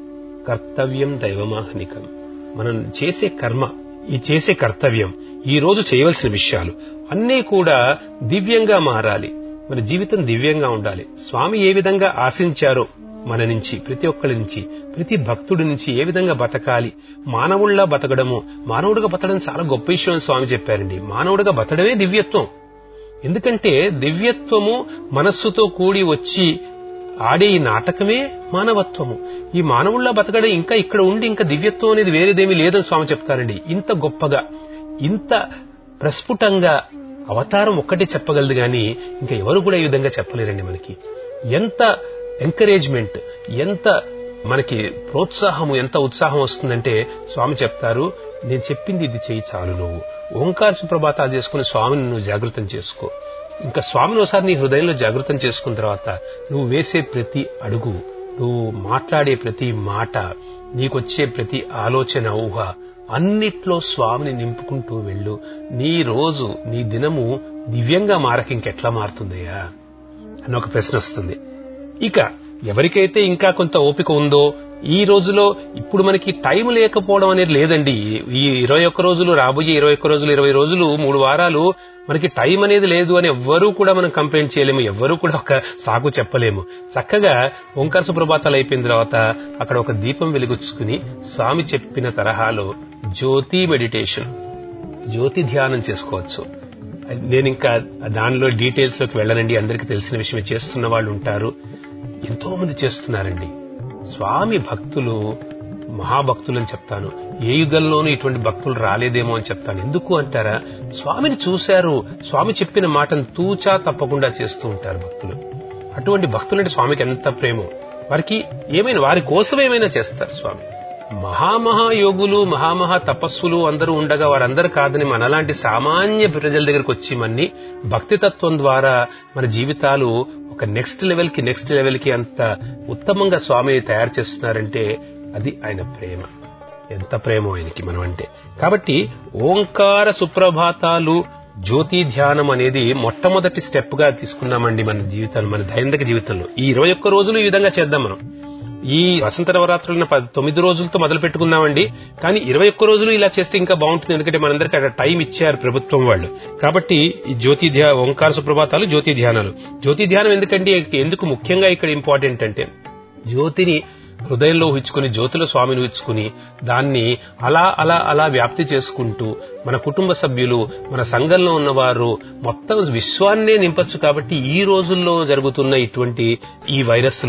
కర్తవ్యం దైవమాహనికం మనం చేసే కర్మ ఈ చేసే కర్తవ్యం ఈ రోజు చేయవలసిన విషయాలు అన్నీ కూడా దివ్యంగా మారాలి మన జీవితం దివ్యంగా ఉండాలి స్వామి ఏ విధంగా ఆశించారో మన నుంచి ప్రతి ఒక్కరి నుంచి ప్రతి భక్తుడి నుంచి ఏ విధంగా బతకాలి మానవుల్లా బతకడము మానవుడిగా బతకడం చాలా గొప్ప విషయం అని స్వామి చెప్పారండి మానవుడిగా బతకడమే దివ్యత్వం ఎందుకంటే దివ్యత్వము మనస్సుతో కూడి వచ్చి ఆడే ఈ నాటకమే మానవత్వము ఈ మానవుల్లా బతకడం ఇంకా ఇక్కడ ఉండి ఇంకా దివ్యత్వం అనేది వేరేదేమీ లేదని స్వామి చెప్తారండి ఇంత గొప్పగా ఇంత ప్రస్ఫుటంగా అవతారం ఒక్కటే చెప్పగలదు గాని ఇంకా ఎవరు కూడా ఈ విధంగా చెప్పలేరండి మనకి ఎంత ఎంకరేజ్మెంట్ ఎంత మనకి ప్రోత్సాహము ఎంత ఉత్సాహం వస్తుందంటే స్వామి చెప్తారు నేను చెప్పింది ఇది చేయి చాలు నువ్వు ఓంకార సుప్రభాతాలు చేసుకుని స్వామిని నువ్వు జాగృతం చేసుకో ఇంకా స్వామిని ఒకసారి నీ హృదయంలో జాగృతం చేసుకున్న తర్వాత నువ్వు వేసే ప్రతి అడుగు నువ్వు మాట్లాడే ప్రతి మాట నీకొచ్చే ప్రతి ఆలోచన ఊహ అన్నిట్లో స్వామిని నింపుకుంటూ వెళ్ళు నీ రోజు నీ దినము దివ్యంగా మారక ఇంకెట్లా మారుతుందయ్యా అని ఒక ప్రశ్న వస్తుంది ఇక ఎవరికైతే ఇంకా కొంత ఓపిక ఉందో ఈ రోజులో ఇప్పుడు మనకి టైం లేకపోవడం అనేది లేదండి ఈ ఇరవై ఒక్క రోజులు రాబోయే ఇరవై ఒక్క రోజులు ఇరవై రోజులు మూడు వారాలు మనకి టైం అనేది లేదు అని ఎవ్వరూ కూడా మనం కంప్లైంట్ చేయలేము ఎవ్వరూ కూడా ఒక సాకు చెప్పలేము చక్కగా ఓంకార సుప్రభాతాలు అయిపోయిన తర్వాత అక్కడ ఒక దీపం వెలిగించుకుని స్వామి చెప్పిన తరహాలో జ్యోతి మెడిటేషన్ జ్యోతి ధ్యానం చేసుకోవచ్చు నేను ఇంకా దానిలో డీటెయిల్స్ లోకి వెళ్ళనండి అందరికీ తెలిసిన విషయమే చేస్తున్న వాళ్ళు ఉంటారు ఎంతో మంది చేస్తున్నారండి స్వామి భక్తులు మహాభక్తులు అని చెప్తాను ఏ యుగంలోనూ ఇటువంటి భక్తులు రాలేదేమో అని చెప్తాను ఎందుకు అంటారా స్వామిని చూశారు స్వామి చెప్పిన మాటను తూచా తప్పకుండా చేస్తూ ఉంటారు భక్తులు అటువంటి భక్తులంటే స్వామికి ఎంత ప్రేమో వారికి ఏమైనా వారి కోసం ఏమైనా చేస్తారు స్వామి మహామహాయోగులు మహామహా తపస్సులు అందరూ ఉండగా వారందరూ కాదని మనలాంటి సామాన్య ప్రజల దగ్గరకు వచ్చి మన్ని భక్తి తత్వం ద్వారా మన జీవితాలు ఒక నెక్స్ట్ లెవెల్ కి నెక్స్ట్ లెవెల్ కి అంత ఉత్తమంగా స్వామిని తయారు చేస్తున్నారంటే అది ఆయన ప్రేమ ఎంత ప్రేమో ఆయనకి మనం అంటే కాబట్టి ఓంకార సుప్రభాతాలు జ్యోతి ధ్యానం అనేది మొట్టమొదటి స్టెప్ గా తీసుకున్నామండి మన జీవితాలు మన దైనందిక జీవితంలో ఈ ఇరవై ఒక్క రోజులు ఈ విధంగా చేద్దాం మనం ఈ వసంత నవరాత్రులను ప- తొమ్మిది రోజులతో మొదలు పెట్టుకుందామండి కానీ ఇరవై ఒక్క రోజులు ఇలా చేస్తే ఇంకా బాగుంటుంది ఎందుకంటే మనందరికీ అక్కడ టైం ఇచ్చారు ప్రభుత్వం వాళ్ళు కాబట్టి ఈ జ్యోతి ధ్యా ఓంకార సుప్రభాతాలు జ్యోతి ధ్యానాలు జ్యోతి ధ్యానం ఎందుకంటే ఎందుకు ముఖ్యంగా ఇక్కడ ఇంపార్టెంట్ అంటే జ్యోతిని హృదయంలో ఊహించుకుని జ్యోతిలో స్వామిని ఊహించుకుని దాన్ని అలా అలా అలా వ్యాప్తి చేసుకుంటూ మన కుటుంబ సభ్యులు మన సంఘంలో ఉన్నవారు మొత్తం విశ్వాన్నే నింపచ్చు కాబట్టి ఈ రోజుల్లో జరుగుతున్న ఇటువంటి ఈ వైరస్లు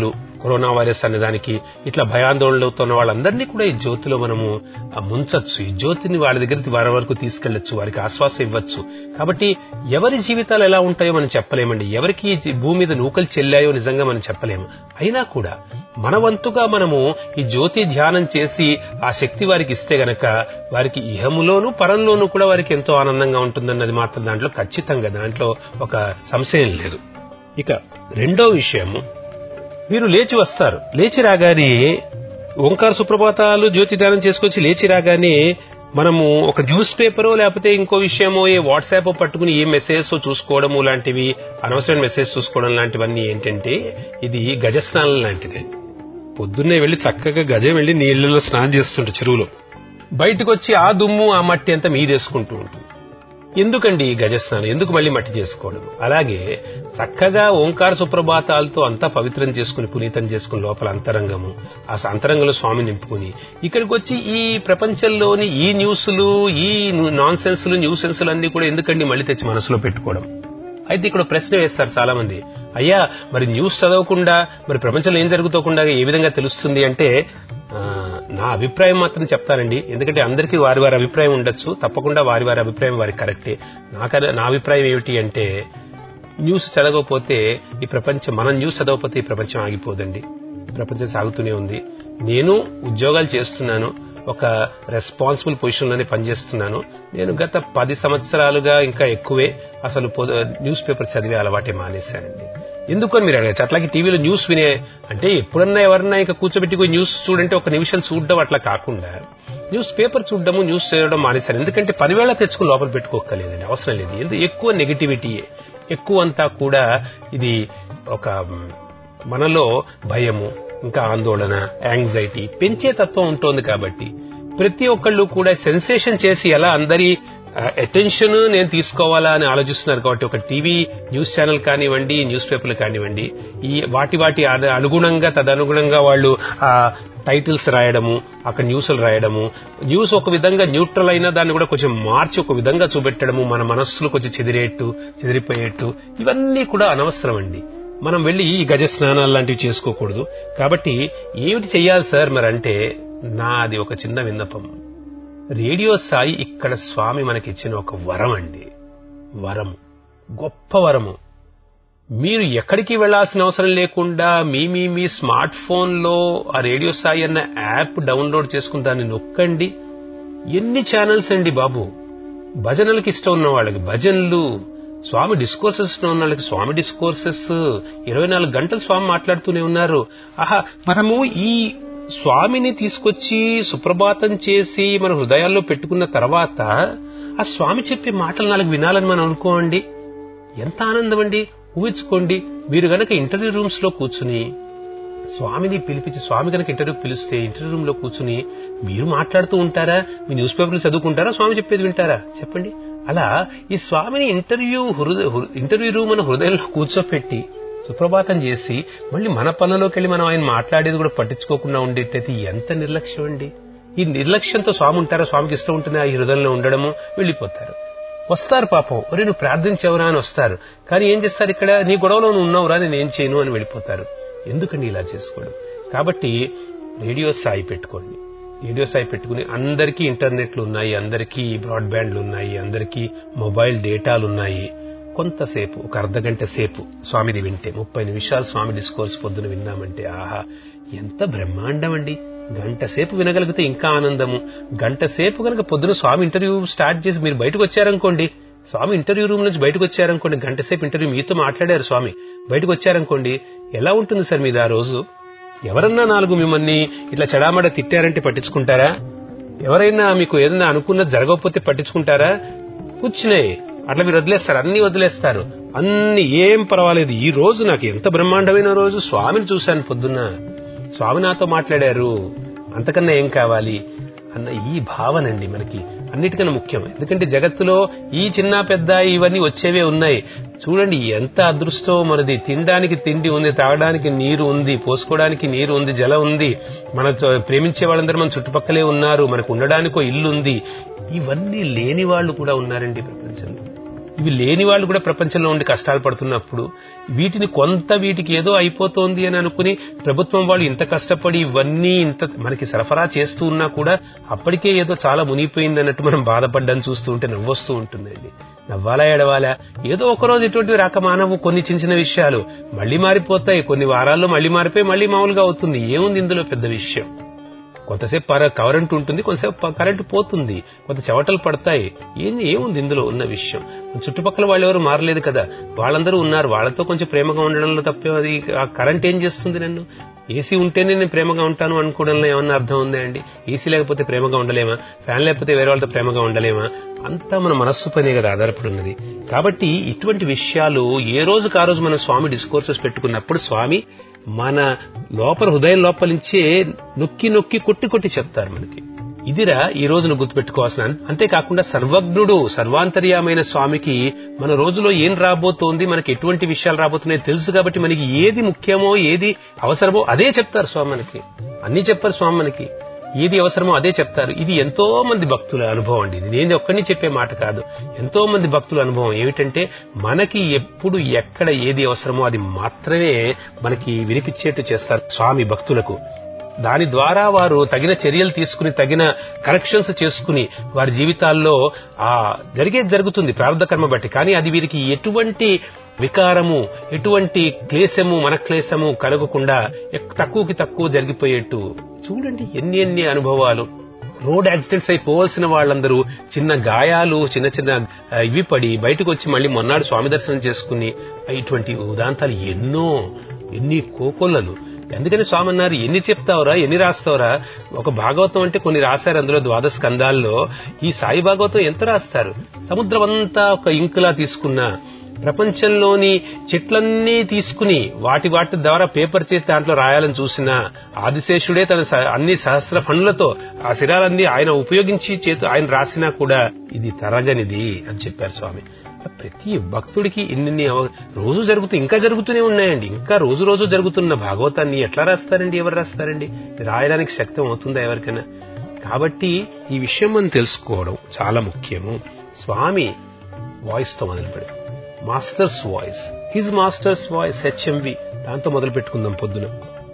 కరోనా వైరస్ అనే దానికి ఇట్లా భయాందోళనలతో ఉన్న వాళ్ళందరినీ కూడా ఈ జ్యోతిలో మనము ఆ, ముంచొచ్చు ఈ జ్యోతిని వాళ్ళ దగ్గరికి వారి వరకు తీసుకెళ్లొచ్చు వారికి ఆశ్వాసం ఇవ్వచ్చు కాబట్టి ఎవరి జీవితాలు ఎలా ఉంటాయో మనం చెప్పలేమండి ఎవరికి ఈ జీ- భూమి మీద నూకలు చెల్లాయో నిజంగా మనం చెప్పలేము అయినా కూడా మన వంతుగా మనము ఈ జ్యోతి ధ్యానం చేసి ఆ శక్తి వారికి ఇస్తే గనక వారికి ఇహములోను పరంలోనూ కూడా వారికి ఎంతో ఆనందంగా ఉంటుందన్నది మాత్రం దాంట్లో ఖచ్చితంగా దాంట్లో ఒక సంశయం లేదు ఇక రెండో విషయము మీరు లేచి వస్తారు లేచి రాగానే ఓంకార సుప్రభాతాలు జ్యోతి ధ్యానం చేసుకొచ్చి లేచి రాగానే మనము ఒక న్యూస్ పేపరో లేకపోతే ఇంకో విషయమో ఏ వాట్సాప్ పట్టుకుని ఏ మెసేజ్ చూసుకోవడము లాంటివి అనవసరమైన మెసేజ్ చూసుకోవడం లాంటివన్నీ ఏంటంటే ఇది గజస్నానం లాంటిది పొద్దున్నే వెళ్లి చక్కగా గజం వెళ్లి నీళ్లలో స్నానం చేస్తుంటే చెరువులో బయటకు వచ్చి ఆ దుమ్ము ఆ మట్టి అంతా మీదేసుకుంటూ ఉంటుంది ఎందుకండి ఈ గజస్నానం ఎందుకు మళ్ళీ మట్టి చేసుకోవడం అలాగే చక్కగా ఓంకార సుప్రభాతాలతో అంతా పవిత్రం చేసుకుని పునీతం చేసుకుని లోపల అంతరంగము ఆ అంతరంగంలో స్వామి నింపుకుని ఇక్కడికి వచ్చి ఈ ప్రపంచంలోని ఈ న్యూస్లు ఈ నాన్ సెన్స్లు న్యూస్ సెన్స్లు అన్ని కూడా ఎందుకండి మళ్ళీ తెచ్చి మనసులో పెట్టుకోవడం అయితే ఇక్కడ ప్రశ్న వేస్తారు చాలా మంది అయ్యా మరి న్యూస్ చదవకుండా మరి ప్రపంచంలో ఏం జరుగుతోకుండా ఏ విధంగా తెలుస్తుంది అంటే ఆ, నా అభిప్రాయం మాత్రం చెప్తానండి ఎందుకంటే అందరికీ వారి వారి అభిప్రాయం ఉండొచ్చు తప్పకుండా వారి వారి అభిప్రాయం వారికి కరెక్టే నాకు నా అభిప్రాయం ఏమిటి అంటే న్యూస్ చదవకపోతే ఈ ప్రపంచం మనం న్యూస్ చదవకపోతే ఈ ప్రపంచం ఆగిపోదండి ప్రపంచం సాగుతూనే ఉంది నేను ఉద్యోగాలు చేస్తున్నాను ఒక రెస్పాన్సిబుల్ పొజిషన్లోనే పనిచేస్తున్నాను నేను గత పది సంవత్సరాలుగా ఇంకా ఎక్కువే అసలు పొద- న్యూస్ పేపర్ చదివే అలవాటే మానేశానండి ఎందుకని మీరు అడగచ్చు అట్లాగే టీవీలో న్యూస్ వినే అంటే ఎప్పుడన్నా ఎవరన్నా ఇంకా కూర్చోబెట్టి పోయి న్యూస్ చూడంటే ఒక నిమిషం చూడడం అట్లా కాకుండా న్యూస్ పేపర్ చూడడము న్యూస్ చదవడం మానేశాను ఎందుకంటే పదివేళ తెచ్చుకుని లోపల పెట్టుకోకలేదండి అవసరం లేదు ఎందుకు ఎక్కువ నెగిటివిటీయే ఎక్కువ అంతా కూడా ఇది ఒక మ్, మనలో భయము ఇంకా ఆందోళన యాంగ్జైటీ పెంచే తత్వం ఉంటుంది కాబట్టి ప్రతి ఒక్కళ్ళు కూడా సెన్సేషన్ చేసి ఎలా అందరి అటెన్షన్ నేను తీసుకోవాలా అని ఆలోచిస్తున్నారు కాబట్టి ఒక టీవీ న్యూస్ ఛానల్ కానివ్వండి న్యూస్ పేపర్లు కానివ్వండి ఈ వాటి వాటి అను- అనుగుణంగా తదనుగుణంగా వాళ్ళు ఆ టైటిల్స్ రాయడము అక్కడ న్యూస్లు రాయడము న్యూస్ ఒక విధంగా న్యూట్రల్ అయినా దాన్ని కూడా కొంచెం మార్చి ఒక విధంగా చూపెట్టడము మన మనస్సులు కొంచెం చెదిరేట్టు చెదిరిపోయేట్టు ఇవన్నీ కూడా అనవసరం అండి మనం వెళ్లి ఈ గజ స్నానాలు లాంటివి చేసుకోకూడదు కాబట్టి ఏమిటి చెయ్యాలి సార్ మరి అంటే నాది ఒక చిన్న విన్నపం రేడియో సాయి ఇక్కడ స్వామి మనకిచ్చిన ఒక వరం అండి వరం గొప్ప వరము మీరు ఎక్కడికి వెళ్లాల్సిన అవసరం లేకుండా మీ మీ మీ స్మార్ట్ ఫోన్ లో ఆ రేడియో సాయి అన్న యాప్ డౌన్లోడ్ చేసుకుని దాన్ని నొక్కండి ఎన్ని ఛానల్స్ అండి బాబు భజనలకు ఇష్టం ఉన్న వాళ్ళకి భజనలు స్వామి డిస్కోర్సెస్ ఉన్న వాళ్ళకి స్వామి డిస్కోర్సెస్ ఇరవై నాలుగు గంటలు స్వామి మాట్లాడుతూనే ఉన్నారు ఆహా మనము ఈ స్వామిని తీసుకొచ్చి సుప్రభాతం చేసి మన హృదయాల్లో పెట్టుకున్న తర్వాత ఆ స్వామి చెప్పే మాటలు నాలుగు వినాలని మనం అనుకోండి ఎంత ఆనందం అండి ఊహించుకోండి మీరు గనక ఇంటర్వ్యూ రూమ్స్ లో కూర్చుని స్వామిని పిలిపించి స్వామి కనుక ఇంటర్వ్యూ పిలిస్తే ఇంటర్వ్యూ రూమ్ లో కూర్చుని మీరు మాట్లాడుతూ ఉంటారా మీ న్యూస్ పేపర్లు చదువుకుంటారా స్వామి చెప్పేది వింటారా చెప్పండి అలా ఈ స్వామిని ఇంటర్వ్యూ హృదయ హృ- ఇంటర్వ్యూ రూమ్ మన హృదయంలో కూర్చోపెట్టి సుప్రభాతం చేసి మళ్ళీ మన పనులోకి వెళ్ళి మనం ఆయన మాట్లాడేది కూడా పట్టించుకోకుండా ఉండేటైతే ఎంత నిర్లక్ష్యం అండి ఈ నిర్లక్ష్యంతో స్వామి ఉంటారా స్వామికి ఇష్టం ఉంటుందా ఈ హృదయంలో ఉండడము వెళ్ళిపోతారు వస్తారు పాపం ఒరే నువ్వు ప్రార్థించవరా అని వస్తారు కానీ ఏం చేస్తారు ఇక్కడ నీ గొడవలో నువ్వు ఉన్నావురా నేను ఏం చేయను అని వెళ్ళిపోతారు ఎందుకండి ఇలా చేసుకోవడం కాబట్టి రేడియో సాయి పెట్టుకోండి రేడియో సాయి పెట్టుకుని అందరికీ ఇంటర్నెట్లు ఉన్నాయి అందరికీ బ్రాడ్బ్యాండ్లు ఉన్నాయి అందరికీ మొబైల్ డేటాలు ఉన్నాయి కొంతసేపు ఒక అర్ధ గంట సేపు స్వామిది వింటే ముప్పై నిమిషాలు స్వామి డిస్కోర్స్ పొద్దున విన్నామంటే ఆహా ఎంత బ్రహ్మాండం అండి గంట సేపు వినగలిగితే ఇంకా ఆనందము గంట సేపు కనుక పొద్దున స్వామి ఇంటర్వ్యూ స్టార్ట్ చేసి మీరు బయటకు వచ్చారనుకోండి స్వామి ఇంటర్వ్యూ రూమ్ నుంచి బయటకు వచ్చారనుకోండి గంట సేపు ఇంటర్వ్యూ మీతో మాట్లాడారు స్వామి బయటకు వచ్చారనుకోండి ఎలా ఉంటుంది సార్ మీది ఆ రోజు ఎవరన్నా నాలుగు మిమ్మల్ని ఇట్లా చెడామడ తిట్టారంటే పట్టించుకుంటారా ఎవరైనా మీకు ఏదైనా అనుకున్నది జరగకపోతే పట్టించుకుంటారా కూర్చున్నాయి అట్లా మీరు వదిలేస్తారు అన్ని వదిలేస్తారు అన్ని ఏం పర్వాలేదు ఈ రోజు నాకు ఎంత బ్రహ్మాండమైన రోజు స్వామిని చూశాను పొద్దున్న స్వామి నాతో మాట్లాడారు అంతకన్నా ఏం కావాలి అన్న ఈ భావనండి మనకి అన్నిటికన్నా ముఖ్యం ఎందుకంటే జగత్తులో ఈ చిన్న పెద్ద ఇవన్నీ వచ్చేవే ఉన్నాయి చూడండి ఎంత అదృష్టం మనది తినడానికి తిండి ఉంది తాగడానికి నీరు ఉంది పోసుకోవడానికి నీరు ఉంది జలం ఉంది మన చ- ప్రేమించే వాళ్ళందరూ మన చుట్టుపక్కలే ఉన్నారు మనకు ఉండడానికి ఓ ఇల్లు ఉంది ఇవన్నీ లేని వాళ్ళు కూడా ఉన్నారండి ప్రపంచంలో ఇవి లేని వాళ్ళు కూడా ప్రపంచంలో ఉండి కష్టాలు పడుతున్నప్పుడు వీటిని కొంత వీటికి ఏదో అయిపోతోంది అని అనుకుని ప్రభుత్వం వాళ్ళు ఇంత కష్టపడి ఇవన్నీ ఇంత మనకి సరఫరా చేస్తూ ఉన్నా కూడా అప్పటికే ఏదో చాలా మునిగిపోయింది అన్నట్టు మనం బాధపడ్డం చూస్తూ ఉంటే నవ్వొస్తూ ఉంటుందండి నవ్వాలా ఎడవాలా ఏదో ఒక రోజు ఇటువంటివి రాక మానవు కొన్ని చిన్న చిన్న విషయాలు మళ్ళీ మారిపోతాయి కొన్ని వారాల్లో మళ్ళీ మారిపోయి మళ్ళీ మామూలుగా అవుతుంది ఏముంది ఇందులో పెద్ద విషయం కొంతసేపు పర కరెంట్ ఉంటుంది కొంతసేపు ప- కరెంటు పోతుంది కొంత చెవటలు పడతాయి ఏంది ఏముంది ఇందులో ఉన్న విషయం చుట్టుపక్కల వాళ్ళు ఎవరు మారలేదు కదా వాళ్ళందరూ ఉన్నారు వాళ్ళతో కొంచెం ప్రేమగా ఉండడంలో తప్పే అది ఆ కరెంట్ ఏం చేస్తుంది నన్ను ఏసీ ఉంటేనే నేను ప్రేమగా ఉంటాను అనుకోవడంలో ఏమన్నా అర్థం ఉందా అండి ఏసీ లేకపోతే ప్రేమగా ఉండలేమా ఫ్యాన్ లేకపోతే వేరే వాళ్ళతో ప్రేమగా ఉండలేమా అంతా మన మనస్సు పనే కదా ఆధారపడి ఉన్నది కాబట్టి ఇటువంటి విషయాలు ఏ రోజుకు ఆ రోజు మనం స్వామి డిస్కోర్సెస్ పెట్టుకున్నప్పుడు స్వామి మన లోపల హృదయం లోపల నుంచే నొక్కి నొక్కి కొట్టి కొట్టి చెప్తారు మనకి ఇదిరా ఈ రోజును గుర్తుపెట్టుకోవాల్సిన అంతేకాకుండా సర్వజ్ఞుడు సర్వాంతర్యామైన స్వామికి మన రోజులో ఏం రాబోతోంది మనకి ఎటువంటి విషయాలు రాబోతున్నాయో తెలుసు కాబట్టి మనకి ఏది ముఖ్యమో ఏది అవసరమో అదే చెప్తారు స్వామి మనకి అన్ని చెప్పారు స్వామి మనకి ఏది అవసరమో అదే చెప్తారు ఇది ఎంతో మంది భక్తుల అనుభవం అండి ఇది నేను ఒక్కడిని చెప్పే మాట కాదు ఎంతో మంది భక్తుల అనుభవం ఏమిటంటే మనకి ఎప్పుడు ఎక్కడ ఏది అవసరమో అది మాత్రమే మనకి వినిపించేట్టు చేస్తారు స్వామి భక్తులకు దాని ద్వారా వారు తగిన చర్యలు తీసుకుని తగిన కరెక్షన్స్ చేసుకుని వారి జీవితాల్లో ఆ జరిగేది జరుగుతుంది ప్రారంభ కర్మ బట్టి కానీ అది వీరికి ఎటువంటి వికారము ఎటువంటి క్లేశము మన క్లేశము కలగకుండా ఎక్- తక్కువకి తక్కువ జరిగిపోయేట్టు చూడండి ఎన్ని ఎన్ని అనుభవాలు రోడ్ యాక్సిడెంట్స్ అయిపోవలసిన వాళ్ళందరూ చిన్న గాయాలు చిన్న చిన్న ఆ, ఇవి పడి బయటకు వచ్చి మళ్ళీ మొన్నాడు స్వామి దర్శనం చేసుకుని ఇటువంటి ఉదాంతాలు ఎన్నో ఎన్ని కోకొల్లలు అందుకని స్వామి అన్నారు ఎన్ని చెప్తావురా ఎన్ని రాస్తావురా ఒక భాగవతం అంటే కొన్ని రాశారు అందులో ద్వాదశ స్కందాల్లో ఈ సాయి భాగవతం ఎంత రాస్తారు సముద్రం అంతా ఒక ఇంకులా తీసుకున్నా ప్రపంచంలోని చెట్లన్నీ తీసుకుని వాటి వాటి ద్వారా పేపర్ చేసి దాంట్లో రాయాలని చూసిన ఆదిశేషుడే తన స- అన్ని సహస్ర ఫండ్లతో ఆ శిరాలన్నీ ఆయన ఉపయోగించి చేతు ఆయన రాసినా కూడా ఇది తరగనిది అని చెప్పారు స్వామి ప్రతి భక్తుడికి ఇన్ని అవ- రోజు జరుగుతూ ఇంకా జరుగుతూనే ఉన్నాయండి ఇంకా రోజు రోజు జరుగుతున్న భాగవతాన్ని ఎట్లా రాస్తారండి ఎవరు రాస్తారండి రాయడానికి శక్తి అవుతుందా ఎవరికైనా కాబట్టి ఈ విషయం మనం తెలుసుకోవడం చాలా ముఖ్యము స్వామి వాయిస్ తో మొదలు పెడదాం master's voice his master's voice HMV దాంతో మొదలు పెట్టుకుందాం పొద్దున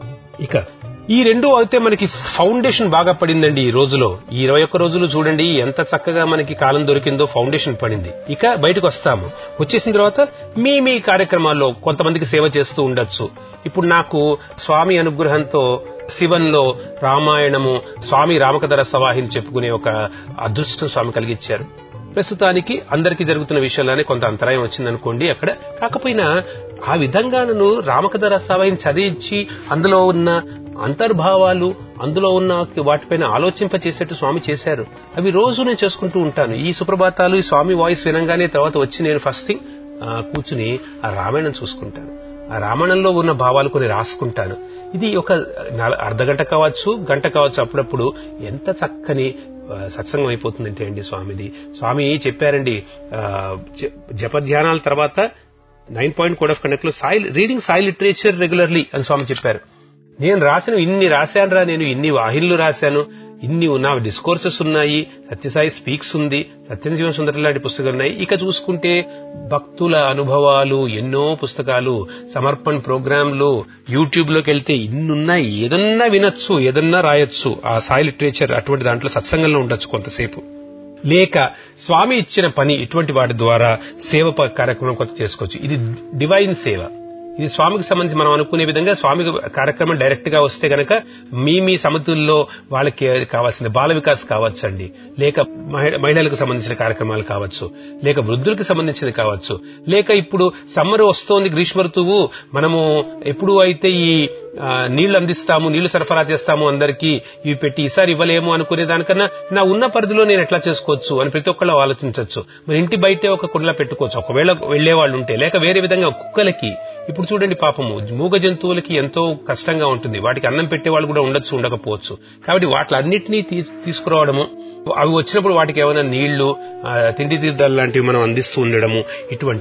ఇక ఈ రెండు అయితే మనకి ఫౌండేషన్ బాగా పడిందండి ఈ రోజులో ఈ ఇరవై ఒక్క రోజులు చూడండి ఎంత చక్కగా మనకి కాలం దొరికిందో ఫౌండేషన్ పడింది ఇక బయటకు వస్తాము వచ్చేసిన తర్వాత మీ మీ కార్యక్రమాల్లో కొంతమందికి సేవ చేస్తూ ఉండొచ్చు ఇప్పుడు నాకు స్వామి అనుగ్రహంతో శివంలో రామాయణము స్వామి రామకథర సవాహిని చెప్పుకునే ఒక అదృష్టం స్వామి కలిగించారు ప్రస్తుతానికి అందరికీ జరుగుతున్న విషయాల్లోనే కొంత అంతరాయం వచ్చిందనుకోండి అక్కడ కాకపోయినా ఆ విధంగా నన్ను రామకథ రసావాయిని చదివించి అందులో ఉన్న అంతర్భావాలు అందులో ఉన్న వాటిపైన ఆలోచింపచేసేట్టు స్వామి చేశారు అవి రోజు నేను చేసుకుంటూ ఉంటాను ఈ సుప్రభాతాలు ఈ స్వామి వాయిస్ వినంగానే తర్వాత వచ్చి నేను ఫస్ట్ థింగ్ కూర్చుని ఆ రామాయణం చూసుకుంటాను ఆ రామాయణంలో ఉన్న భావాలు కొన్ని రాసుకుంటాను ఇది ఒక నల- అర్ధ గంట కావచ్చు గంట కావచ్చు అప్పుడప్పుడు ఎంత చక్కని ఆ, సత్సంగం అయిపోతుందంటే అండి స్వామిది స్వామి చెప్పారండి ఆ, జ- జపధ్యానాల తర్వాత nine point code of conduct లో Sai reading Sai literature regularly అని స్వామి చెప్పారు నేను రాసిన ఇన్ని రాశాను రా నేను ఇన్ని వాహిన్లు రాశాను ఇన్ని నా డిస్కోర్సెస్ ఉన్నాయి సత్యసాయి స్పీక్స్ ఉంది సత్యజీవ సుందర లాంటి పుస్తకాలు ఉన్నాయి ఇక చూసుకుంటే భక్తుల అనుభవాలు ఎన్నో పుస్తకాలు సమర్పణ్ ప్రోగ్రాంలు యూట్యూబ్ లోకి వెళ్తే ఇన్నున్నాయి ఏదన్నా వినొచ్చు ఏదన్నా రాయొచ్చు ఆ సాయి లిటరేచర్ అటువంటి దాంట్లో సత్సంగంలో ఉండొచ్చు కొంతసేపు లేక స్వామి ఇచ్చిన పని ఇటువంటి వాటి ద్వారా సేవ ప- కార్యక్రమం కొంత చేసుకోవచ్చు ఇది డివైన్ సేవ ఇది స్వామికి సంబంధించి మనం అనుకునే విధంగా స్వామి కార్యక్రమం డైరెక్ట్ గా వస్తే గనక మీ మీ సమితుల్లో వాళ్ళకి కావాల్సిన బాల వికాస్ కావచ్చండి లేక మహి- మహిళలకు సంబంధించిన కార్యక్రమాలు కావచ్చు లేక వృద్ధులకు సంబంధించినది కావచ్చు లేక ఇప్పుడు సమ్మర్ వస్తోంది గ్రీష్మ ఋతువు మనము ఎప్పుడు అయితే ఈ ఆ, నీళ్లు అందిస్తాము నీళ్లు సరఫరా చేస్తాము అందరికీ ఇవి పెట్టి ఈసారి ఇవ్వలేము అనుకునే దానికన్నా నా ఉన్న పరిధిలో నేను ఎట్లా చేసుకోవచ్చు అని ప్రతి ఒక్కళ్ళు ఆలోచించవచ్చు మరి ఇంటి బయటే ఒక కుండలా పెట్టుకోవచ్చు ఒకవేళ వెళ్లే వాళ్ళు ఉంటే లేక వేరే విధంగా కుక్కలకి ఇప్పుడు చూడండి పాపము మూగ జంతువులకి ఎంతో కష్టంగా ఉంటుంది వాటికి అన్నం పెట్టే వాళ్ళు కూడా ఉండొచ్చు ఉండకపోవచ్చు కాబట్టి వాటిలన్నింటినీ తీ- తీసుకురావడము అవి వచ్చినప్పుడు వాటికి ఏమైనా నీళ్లు ఆ, తిండి తీర్థాలు లాంటివి మనం అందిస్తూ ఉండడము ఇటువంటివి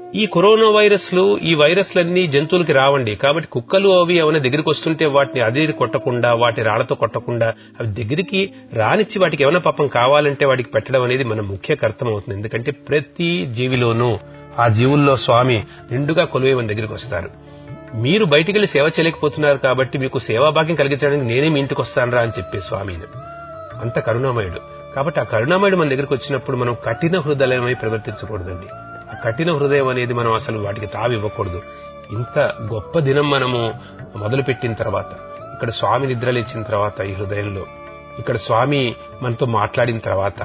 ఈ కరోనా వైరస్లు ఈ వైరస్లన్నీ జంతువులకి రావండి కాబట్టి కుక్కలు అవి ఏమైనా దగ్గరికి వస్తుంటే వాటిని అదిరి కొట్టకుండా వాటి రాళ్లతో కొట్టకుండా అవి దగ్గరికి రానిచ్చి వాటికి ఏమైనా పాపం కావాలంటే వాటికి పెట్టడం అనేది మన ముఖ్య కర్తవ్యం అవుతుంది ఎందుకంటే ప్రతి జీవిలోనూ ఆ జీవుల్లో స్వామి నిండుగా కొలువే మన దగ్గరికి వస్తారు మీరు బయటికి వెళ్లి సేవ చేయలేకపోతున్నారు కాబట్టి మీకు సేవా భాగ్యం కలిగించడానికి నేనే మీ ఇంటికి వస్తానరా అని చెప్పే స్వామిని అంత కరుణామయుడు కాబట్టి ఆ కరుణామయుడు మన దగ్గరికి వచ్చినప్పుడు మనం కఠిన హృదయమై ప్రవర్తించకూడదండి ఆ కఠిన హృదయం అనేది మనం అసలు వాటికి తావి ఇవ్వకూడదు ఇంత గొప్ప దినం మనము మొదలుపెట్టిన తర్వాత ఇక్కడ స్వామి నిద్రలేచిన తర్వాత ఈ హృదయంలో ఇక్కడ స్వామి మనతో మాట్లాడిన తర్వాత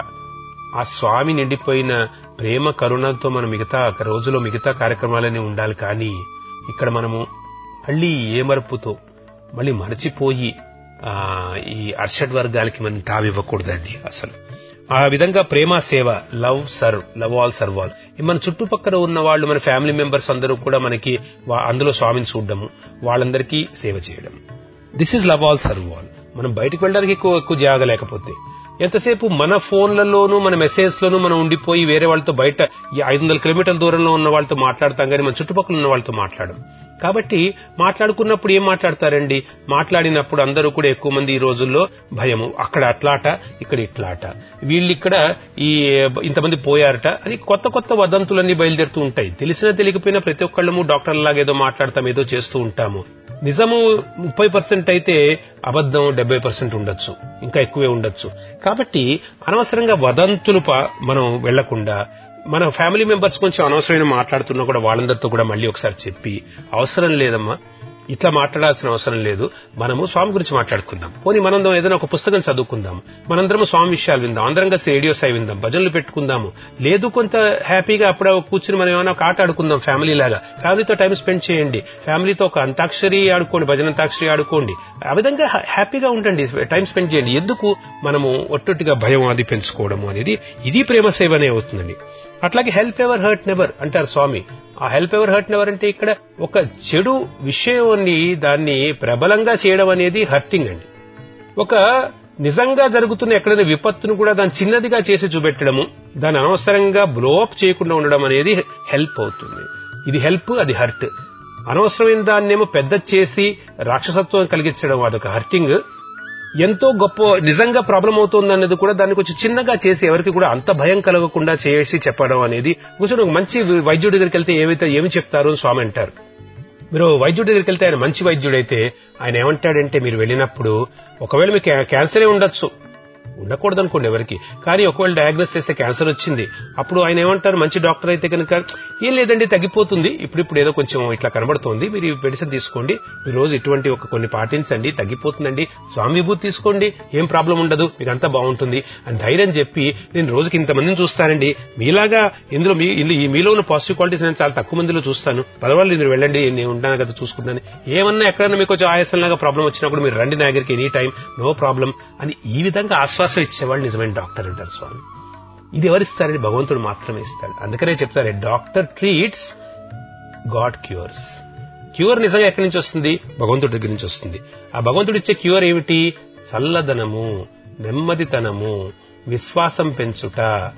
ఆ స్వామి నిండిపోయిన ప్రేమ కరుణతో మనం మిగతా రోజులో మిగతా కార్యక్రమాలన్నీ ఉండాలి కానీ ఇక్కడ మనము మళ్ళీ ఏ మరుపుతో మళ్ళీ మరచిపోయి ఆ ఈ అర్షడ్ వర్గాలకి మనం తావివ్వకూడదండి అసలు ఆ విధంగా ప్రేమ సేవ love serve love all serve all మన చుట్టుపక్కల ఉన్న వాళ్ళు మన ఫ్యామిలీ మెంబర్స్ అందరూ కూడా మనకి వా- అందులో స్వామిని చూడడము వాళ్ళందరికీ సేవ చేయడం this is love all serve all మనం బయటకు వెళ్ళడానికి ఎక్కువ ఎక్కువ జాగ లేకపోతే ఎంతసేపు మన ఫోన్లలోనూ మన మెసేజ్ లోనూ మనం ఉండిపోయి వేరే వాళ్ళతో బయట ఈ ఐదు వందల కిలోమీటర్ల దూరంలో ఉన్న వాళ్ళతో మాట్లాడతాం కానీ మన చుట్టుపక్కల ఉన్న వాళ్ళతో మాట్లాడం కాబట్టి మాట్లాడుకున్నప్పుడు ఏం మాట్లాడతారండి మాట్లాడినప్పుడు అందరూ కూడా ఎక్కువ మంది ఈ రోజుల్లో భయము అక్కడ అట్లాట ఇక్కడ ఇట్లాట వీళ్ళు ఇక్కడ ఈ ఇంతమంది పోయారట అని కొత్త కొత్త వదంతులన్నీ బయలుదేరుతూ ఉంటాయి తెలిసినా తెలియకపోయినా ప్రతి ఒక్కళ్ళము డాక్టర్లాగా ఏదో మాట్లాడతాం ఏదో చేస్తూ ఉంటాము నిజము ముప్పై పర్సెంట్ అయితే అబద్ధం డెబ్బై పర్సెంట్ ఉండొచ్చు ఇంకా ఎక్కువే ఉండొచ్చు కాబట్టి అనవసరంగా వదంతులు పా- మనం వెళ్లకుండా మన ఫ్యామిలీ మెంబర్స్ కొంచెం అనవసరమైన మాట్లాడుతున్నా కూడా వాళ్ళందరితో కూడా మళ్ళీ ఒకసారి చెప్పి అవసరం లేదమ్మా ఇట్లా మాట్లాడాల్సిన అవసరం లేదు మనము స్వామి గురించి మాట్లాడుకుందాం పోనీ మనందరం ఏదైనా ఒక పుస్తకం చదువుకుందాం మనందరం స్వామి విషయాలు విందాం అందరం కలిసి రేడియో సాయి విందాం భజనలు పెట్టుకుందాము లేదు కొంత హ్యాపీగా అప్పుడే కూర్చుని మనం ఏమైనా ఒక ఆట ఆడుకుందాం ఫ్యామిలీ లాగా ఫ్యామిలీతో టైం స్పెండ్ చేయండి ఫ్యామిలీతో ఒక అంతాక్షరి ఆడుకోండి భజన అంతాక్షరి ఆడుకోండి ఆ విధంగా హ్యా- హ్యాపీగా ఉండండి టైం స్పెండ్ చేయండి ఎందుకు మనము ఒట్టొట్టిగా భయం అది పెంచుకోవడము అనేది ఇది ప్రేమ సేవనే అవుతుందండి అట్లాగే హెల్ప్ ఎవర్ హర్ట్ నెవర్ అంటారు స్వామి ఆ హెల్ప్ ఎవర్ హర్ట్ నెవర్ అంటే ఇక్కడ ఒక చెడు విషయాన్ని దాన్ని ప్రబలంగా చేయడం అనేది హర్టింగ్ అండి ఒక నిజంగా జరుగుతున్న ఎక్కడైనా విపత్తును కూడా దాన్ని చిన్నదిగా చేసి చూపెట్టడము దాన్ని అనవసరంగా బ్లోఅప్ చేయకుండా ఉండడం అనేది హెల్ప్ అవుతుంది ఇది హెల్ప్ అది హర్ట్ అనవసరమైన దాన్నేమో పెద్ద చేసి రాక్షసత్వం కలిగించడం అదొక హర్టింగ్ ఎంతో గొప్ప నిజంగా ప్రాబ్లం అవుతుంది అనేది కూడా దాన్ని కొంచెం చిన్నగా చేసి ఎవరికి కూడా అంత భయం కలగకుండా చేసి చెప్పడం అనేది కొంచెం ఒక మంచి వైద్యుడి దగ్గరికి వెళ్తే ఏమైతే ఏమి చెప్తారు అని స్వామి అంటారు మీరు వైద్యుడి దగ్గరికి వెళ్తే ఆయన మంచి వైద్యుడైతే ఆయన ఏమంటాడంటే మీరు వెళ్ళినప్పుడు ఒకవేళ మీకు క్యా- క్యాన్సరే ఉండొచ్చు ఉండకూడదు అనుకోండి ఎవరికి కానీ ఒకవేళ డయాగ్నోస్ చేస్తే క్యాన్సర్ వచ్చింది అప్పుడు ఆయన ఏమంటారు మంచి డాక్టర్ అయితే కనుక ఏం లేదండి తగ్గిపోతుంది ఇప్పుడిప్పుడు ఏదో కొంచెం ఇట్లా కనబడుతోంది మీరు ఈ మెడిసిన్ తీసుకోండి ఈ రోజు ఇటువంటి ఒక కొన్ని పాటించండి తగ్గిపోతుందండి స్వామి విభూతి తీసుకోండి ఏం ప్రాబ్లం ఉండదు మీకు అంతా బాగుంటుంది అని ధైర్యం చెప్పి నేను రోజుకి ఇంతమందిని చూస్తానండి మీలాగా ఇందులో మీ ఇందులో- ఈ మీలో ఉన్న పాజిటివ్ క్వాలిటీస్ నేను చాలా తక్కువ మందిలో చూస్తాను పదవాళ్ళు మీరు వెళ్ళండి నేను ఉంటాను కదా చూసుకుంటాను ఏమన్నా ఎక్కడైనా మీకు కొంచెం ఆయాసంలాగా ప్రాబ్లం వచ్చినప్పుడు మీరు రండి నా దగ్గరికి ఎనీ టైం నో ప్రాబ్లం అని ఈ విధంగా ఆశ్వాసం ఇచ్చేవాళ్ళు నిజమైన డాక్టర్ అంటారు స్వామి ఇది ఎవరిస్తారని భగవంతుడు మాత్రమే ఇస్తాడు అందుకనే చెప్తారు doctor treats God cures cure నిజంగా ఎక్కడి నుంచి వస్తుంది భగవంతుడి దగ్గర నుంచి వస్తుంది ఆ భగవంతుడు ఇచ్చే క్యూర్ ఏమిటి చల్లదనము నెమ్మదితనము విశ్వాసం పెంచుట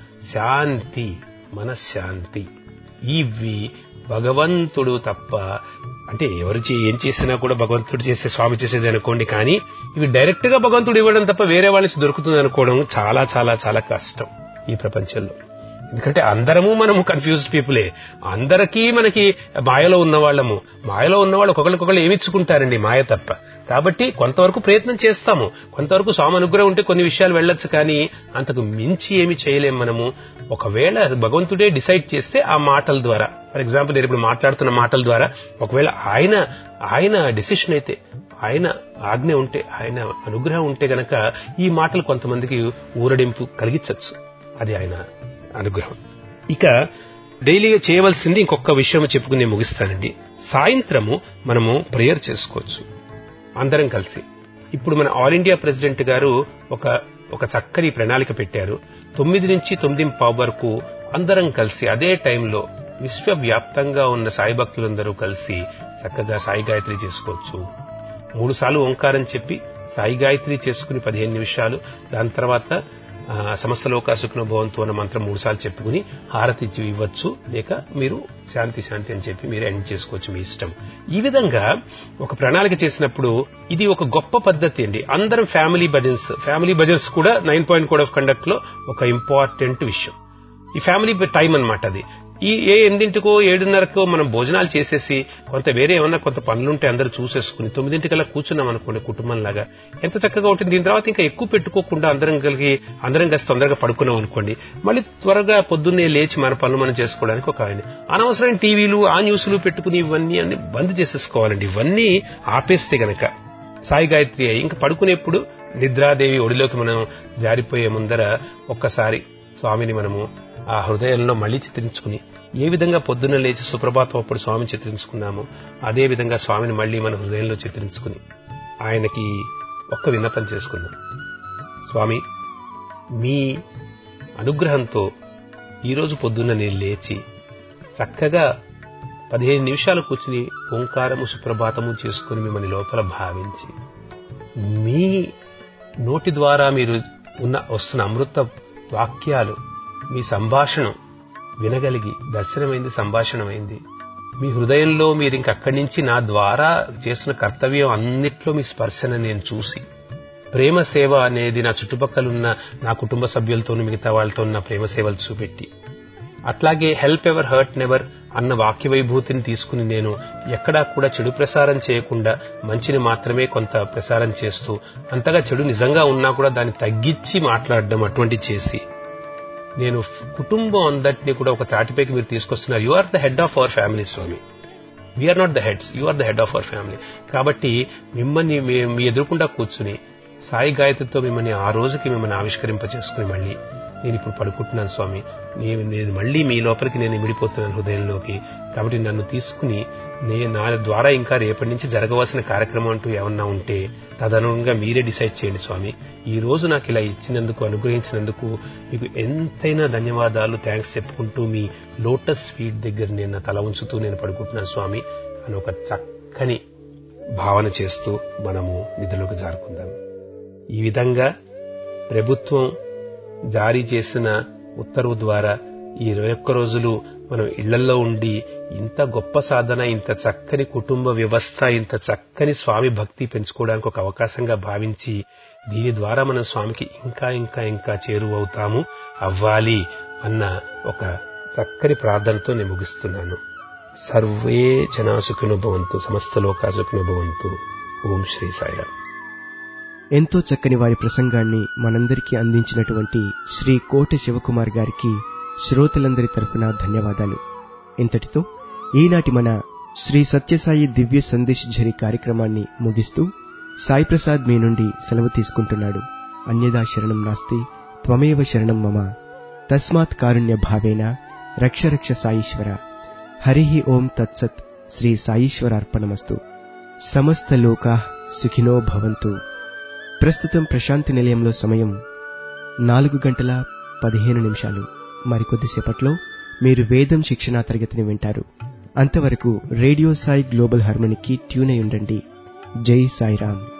శాంతి మనశ్శాంతి ఇవి భగవంతుడు తప్ప అంటే ఎవరు చే- ఏం చేసినా కూడా భగవంతుడు చేసే స్వామి చేసేది అనుకోండి కానీ ఇవి డైరెక్ట్ గా భగవంతుడు ఇవ్వడం తప్ప వేరే వాళ్ళ నుంచి దొరుకుతుంది అనుకోవడం చాలా చాలా చాలా కష్టం ఈ ప్రపంచంలో ఎందుకంటే అందరము మనము కన్ఫ్యూజ్డ్ పీపులే అందరికీ మనకి మాయలో ఉన్న వాళ్ళము మాయలో ఉన్న వాళ్ళు ఒకరికొకరు ఏమిచ్చుకుంటారండి మాయ తప్ప కాబట్టి కొంతవరకు ప్రయత్నం చేస్తాము కొంతవరకు స్వామి అనుగ్రహం ఉంటే కొన్ని విషయాలు వెళ్ళొచ్చు కానీ అంతకు మించి ఏమి చేయలేం మనము ఒకవేళ భగవంతుడే డిసైడ్ చేస్తే ఆ మాటల ద్వారా ఫర్ ఎగ్జాంపుల్ నేను ఇప్పుడు మాట్లాడుతున్న మాటల ద్వారా ఒకవేళ ఆయన ఆయన డిసిషన్ అయితే ఆయన ఆజ్ఞ ఉంటే ఆయన అనుగ్రహం ఉంటే గనక ఈ మాటలు కొంతమందికి ఊరడింపు కలిగించవచ్చు అది ఆయన అనుగ్రహం ఇక డైలీగా చేయవలసింది ఇంకొక విషయం చెప్పుకుని నేను ముగిస్తానండి సాయంత్రము మనము ప్రేయర్ చేసుకోవచ్చు అందరం కలిసి ఇప్పుడు మన ఆల్ ఇండియా ప్రెసిడెంట్ గారు ఒక ఒక చక్కని ప్రణాళిక పెట్టారు తొమ్మిది నుంచి తొమ్మిది పావు వరకు అందరం కలిసి అదే టైంలో విశ్వవ్యాప్తంగా ఉన్న సాయి భక్తులందరూ కలిసి చక్కగా సాయి గాయత్రి చేసుకోవచ్చు మూడు సార్లు ఓంకారం చెప్పి సాయి గాయత్రి చేసుకుని పదిహేను నిమిషాలు దాని తర్వాత ఆ, సమస్త లోకా సుఖినో భవంతు అన్న మంత్రం మూడు సార్లు చెప్పుకుని హారతి ఇచ్చి ఇవ్వచ్చు లేక మీరు శాంతి శాంతి అని చెప్పి మీరు ఎండ్ చేసుకోవచ్చు మీ ఇష్టం ఈ విధంగా ఒక ప్రణాళిక చేసినప్పుడు ఇది ఒక గొప్ప పద్ధతి అండి అందరం ఫ్యామిలీ భజన్స్ ఫ్యామిలీ భజన్స్ కూడా nine point code of conduct లో ఒక ఇంపార్టెంట్ విషయం ఈ ఫ్యామిలీ టైం అన్నమాట అది ఈ ఏ ఎనిమిదింటికో ఏడున్నరకో మనం భోజనాలు చేసేసి కొంత వేరే ఏమన్నా కొంత పనులుంటే అందరూ చూసేసుకుని తొమ్మిదింటికల్లా కూర్చున్నాం అనుకోండి కుటుంబంలాగా ఎంత చక్కగా ఉంటుంది దీని తర్వాత ఇంకా ఎక్కువ పెట్టుకోకుండా అందరం కలిగి అందరం కలిసి తొందరగా పడుకున్నాం అనుకోండి మళ్ళీ త్వరగా పొద్దున్నే లేచి మన పనులు మనం చేసుకోవడానికి ఒక ఆయన అనవసరమైన టీవీలు ఆ న్యూస్లు పెట్టుకుని ఇవన్నీ అన్ని బంద్ చేసేసుకోవాలండి ఇవన్నీ ఆపేస్తే గనక సాయి గాయత్రి అయి ఇంకా పడుకునేప్పుడు నిద్రాదేవి ఒడిలోకి మనం జారిపోయే ముందర ఒక్కసారి స్వామిని మనము ఆ హృదయంలో మళ్ళీ చిత్రించుకుని ఏ విధంగా పొద్దున్న లేచి సుప్రభాతం అప్పుడు స్వామిని చిత్రించుకున్నామో అదే విధంగా స్వామిని మళ్ళీ మన హృదయంలో చిత్రించుకుని ఆయనకి ఒక్క విన్నపం చేసుకుందాం స్వామి మీ అనుగ్రహంతో ఈరోజు పొద్దున్న నేను లేచి చక్కగా పదిహేను నిమిషాలు కూర్చుని ఓంకారము సుప్రభాతము చేసుకుని మిమ్మల్ని లోపల భావించి మీ నోటి ద్వారా మీరు ఉన్న వస్తున్న అమృత వాక్యాలు మీ సంభాషణ వినగలిగి దర్శనమైంది సంభాషణమైంది మీ హృదయంలో మీరు ఇంక అక్కడి నుంచి నా ద్వారా చేస్తున్న కర్తవ్యం అన్నిట్లో మీ స్పర్శన నేను చూసి ప్రేమ సేవ అనేది నా చుట్టుపక్కలున్న నా కుటుంబ సభ్యులతోనూ మిగతా వాళ్ళతో నా ప్రేమ సేవలు చూపెట్టి అట్లాగే హెల్ప్ ఎవర్ హర్ట్ నెవర్ అన్న వాక్య వైభూతిని తీసుకుని నేను ఎక్కడా కూడా చెడు ప్రసారం చేయకుండా మంచిని మాత్రమే కొంత ప్రసారం చేస్తూ అంతగా చెడు నిజంగా ఉన్నా కూడా దాన్ని తగ్గించి మాట్లాడడం అటువంటి చేసి నేను కుటుంబం అందరినీ కూడా ఒక తాటిపైకి మీరు తీసుకొస్తున్నారు you are the head of our family Swami we are not the heads you are the head of our family కాబట్టి మిమ్మల్ని మీ- మీ ఎదురుకుండా కూర్చుని సాయి గాయత్రితో మిమ్మల్ని ఆ రోజుకి మిమ్మల్ని ఆవిష్కరింప చేసుకుని మళ్ళీ నేను ఇప్పుడు పడుకుంటున్నాను స్వామి నేను నేను మళ్ళీ మీ లోపలికి నేను ఇమిడిపోతున్నాను హృదయంలోకి కాబట్టి నన్ను తీసుకుని నేను నా ద్వారా ఇంకా రేపటి నుంచి జరగవలసిన కార్యక్రమం అంటూ ఏమన్నా ఉంటే తదనుగుణంగా మీరే డిసైడ్ చేయండి స్వామి ఈ రోజు నాకు ఇలా ఇచ్చినందుకు అనుగ్రహించినందుకు మీకు ఎంతైనా ధన్యవాదాలు థ్యాంక్స్ చెప్పుకుంటూ మీ లోటస్ ఫీట్ దగ్గర నేను నా తల ఉంచుతూ నేను పడుకుంటున్నాను స్వామి అని ఒక చక్కని భావన చేస్తూ మనము నిధులకు జారుకుందాం ఈ విధంగా ప్రభుత్వం జారీ చేసిన ఉత్తర్వు ద్వారా ఈ ఇరవై ఒక్క రోజులు మనం ఇళ్లలో ఉండి ఇంత గొప్ప సాధన ఇంత చక్కని కుటుంబ వ్యవస్థ ఇంత చక్కని స్వామి భక్తి పెంచుకోవడానికి ఒక అవకాశంగా భావించి దీని ద్వారా మనం స్వామికి ఇంకా ఇంకా ఇంకా చేరువవుతాము అవ్వాలి అన్న ఒక చక్కని ప్రార్థనతో నేను ముగిస్తున్నాను సర్వే జనాసుఖినో భవంతు సమస్త లోకాసుఖినో భవంతు ఓం శ్రీ సాయిరామ్ ఎంతో చక్కని వారి ప్రసంగాన్ని మనందరికీ అందించినటువంటి శ్రీ కోట శివకుమార్ గారికి శ్రోతలందరి తరపున ధన్యవాదాలు ఇంతటితో ఈనాటి మన శ్రీ సత్యసాయి దివ్య సందేశ్ ఝరి కార్యక్రమాన్ని ముగిస్తూ సాయి ప్రసాద్ మీ నుండి సెలవు తీసుకుంటున్నాడు అన్యదా శరణం నాస్తి త్వమేవ శరణం మమ తస్మాత్ కారుణ్య భావేన రక్ష రక్ష సాయీశ్వర హరి ఓం తత్సత్ శ్రీ సాయీశ్వరార్పణమస్తు సమస్త లోకా సుఖినో భవంతు ప్రస్తుతం ప్రశాంతి నిలయంలో సమయం నాలుగు గంటల పదిహేను నిమిషాలు మరికొద్దిసేపట్లో మీరు వేదం శిక్షణా తరగతిని వింటారు అంతవరకు రేడియో సాయి గ్లోబల్ హార్మోనికి ట్యూన్ అయి ఉండండి జై సాయిరామ్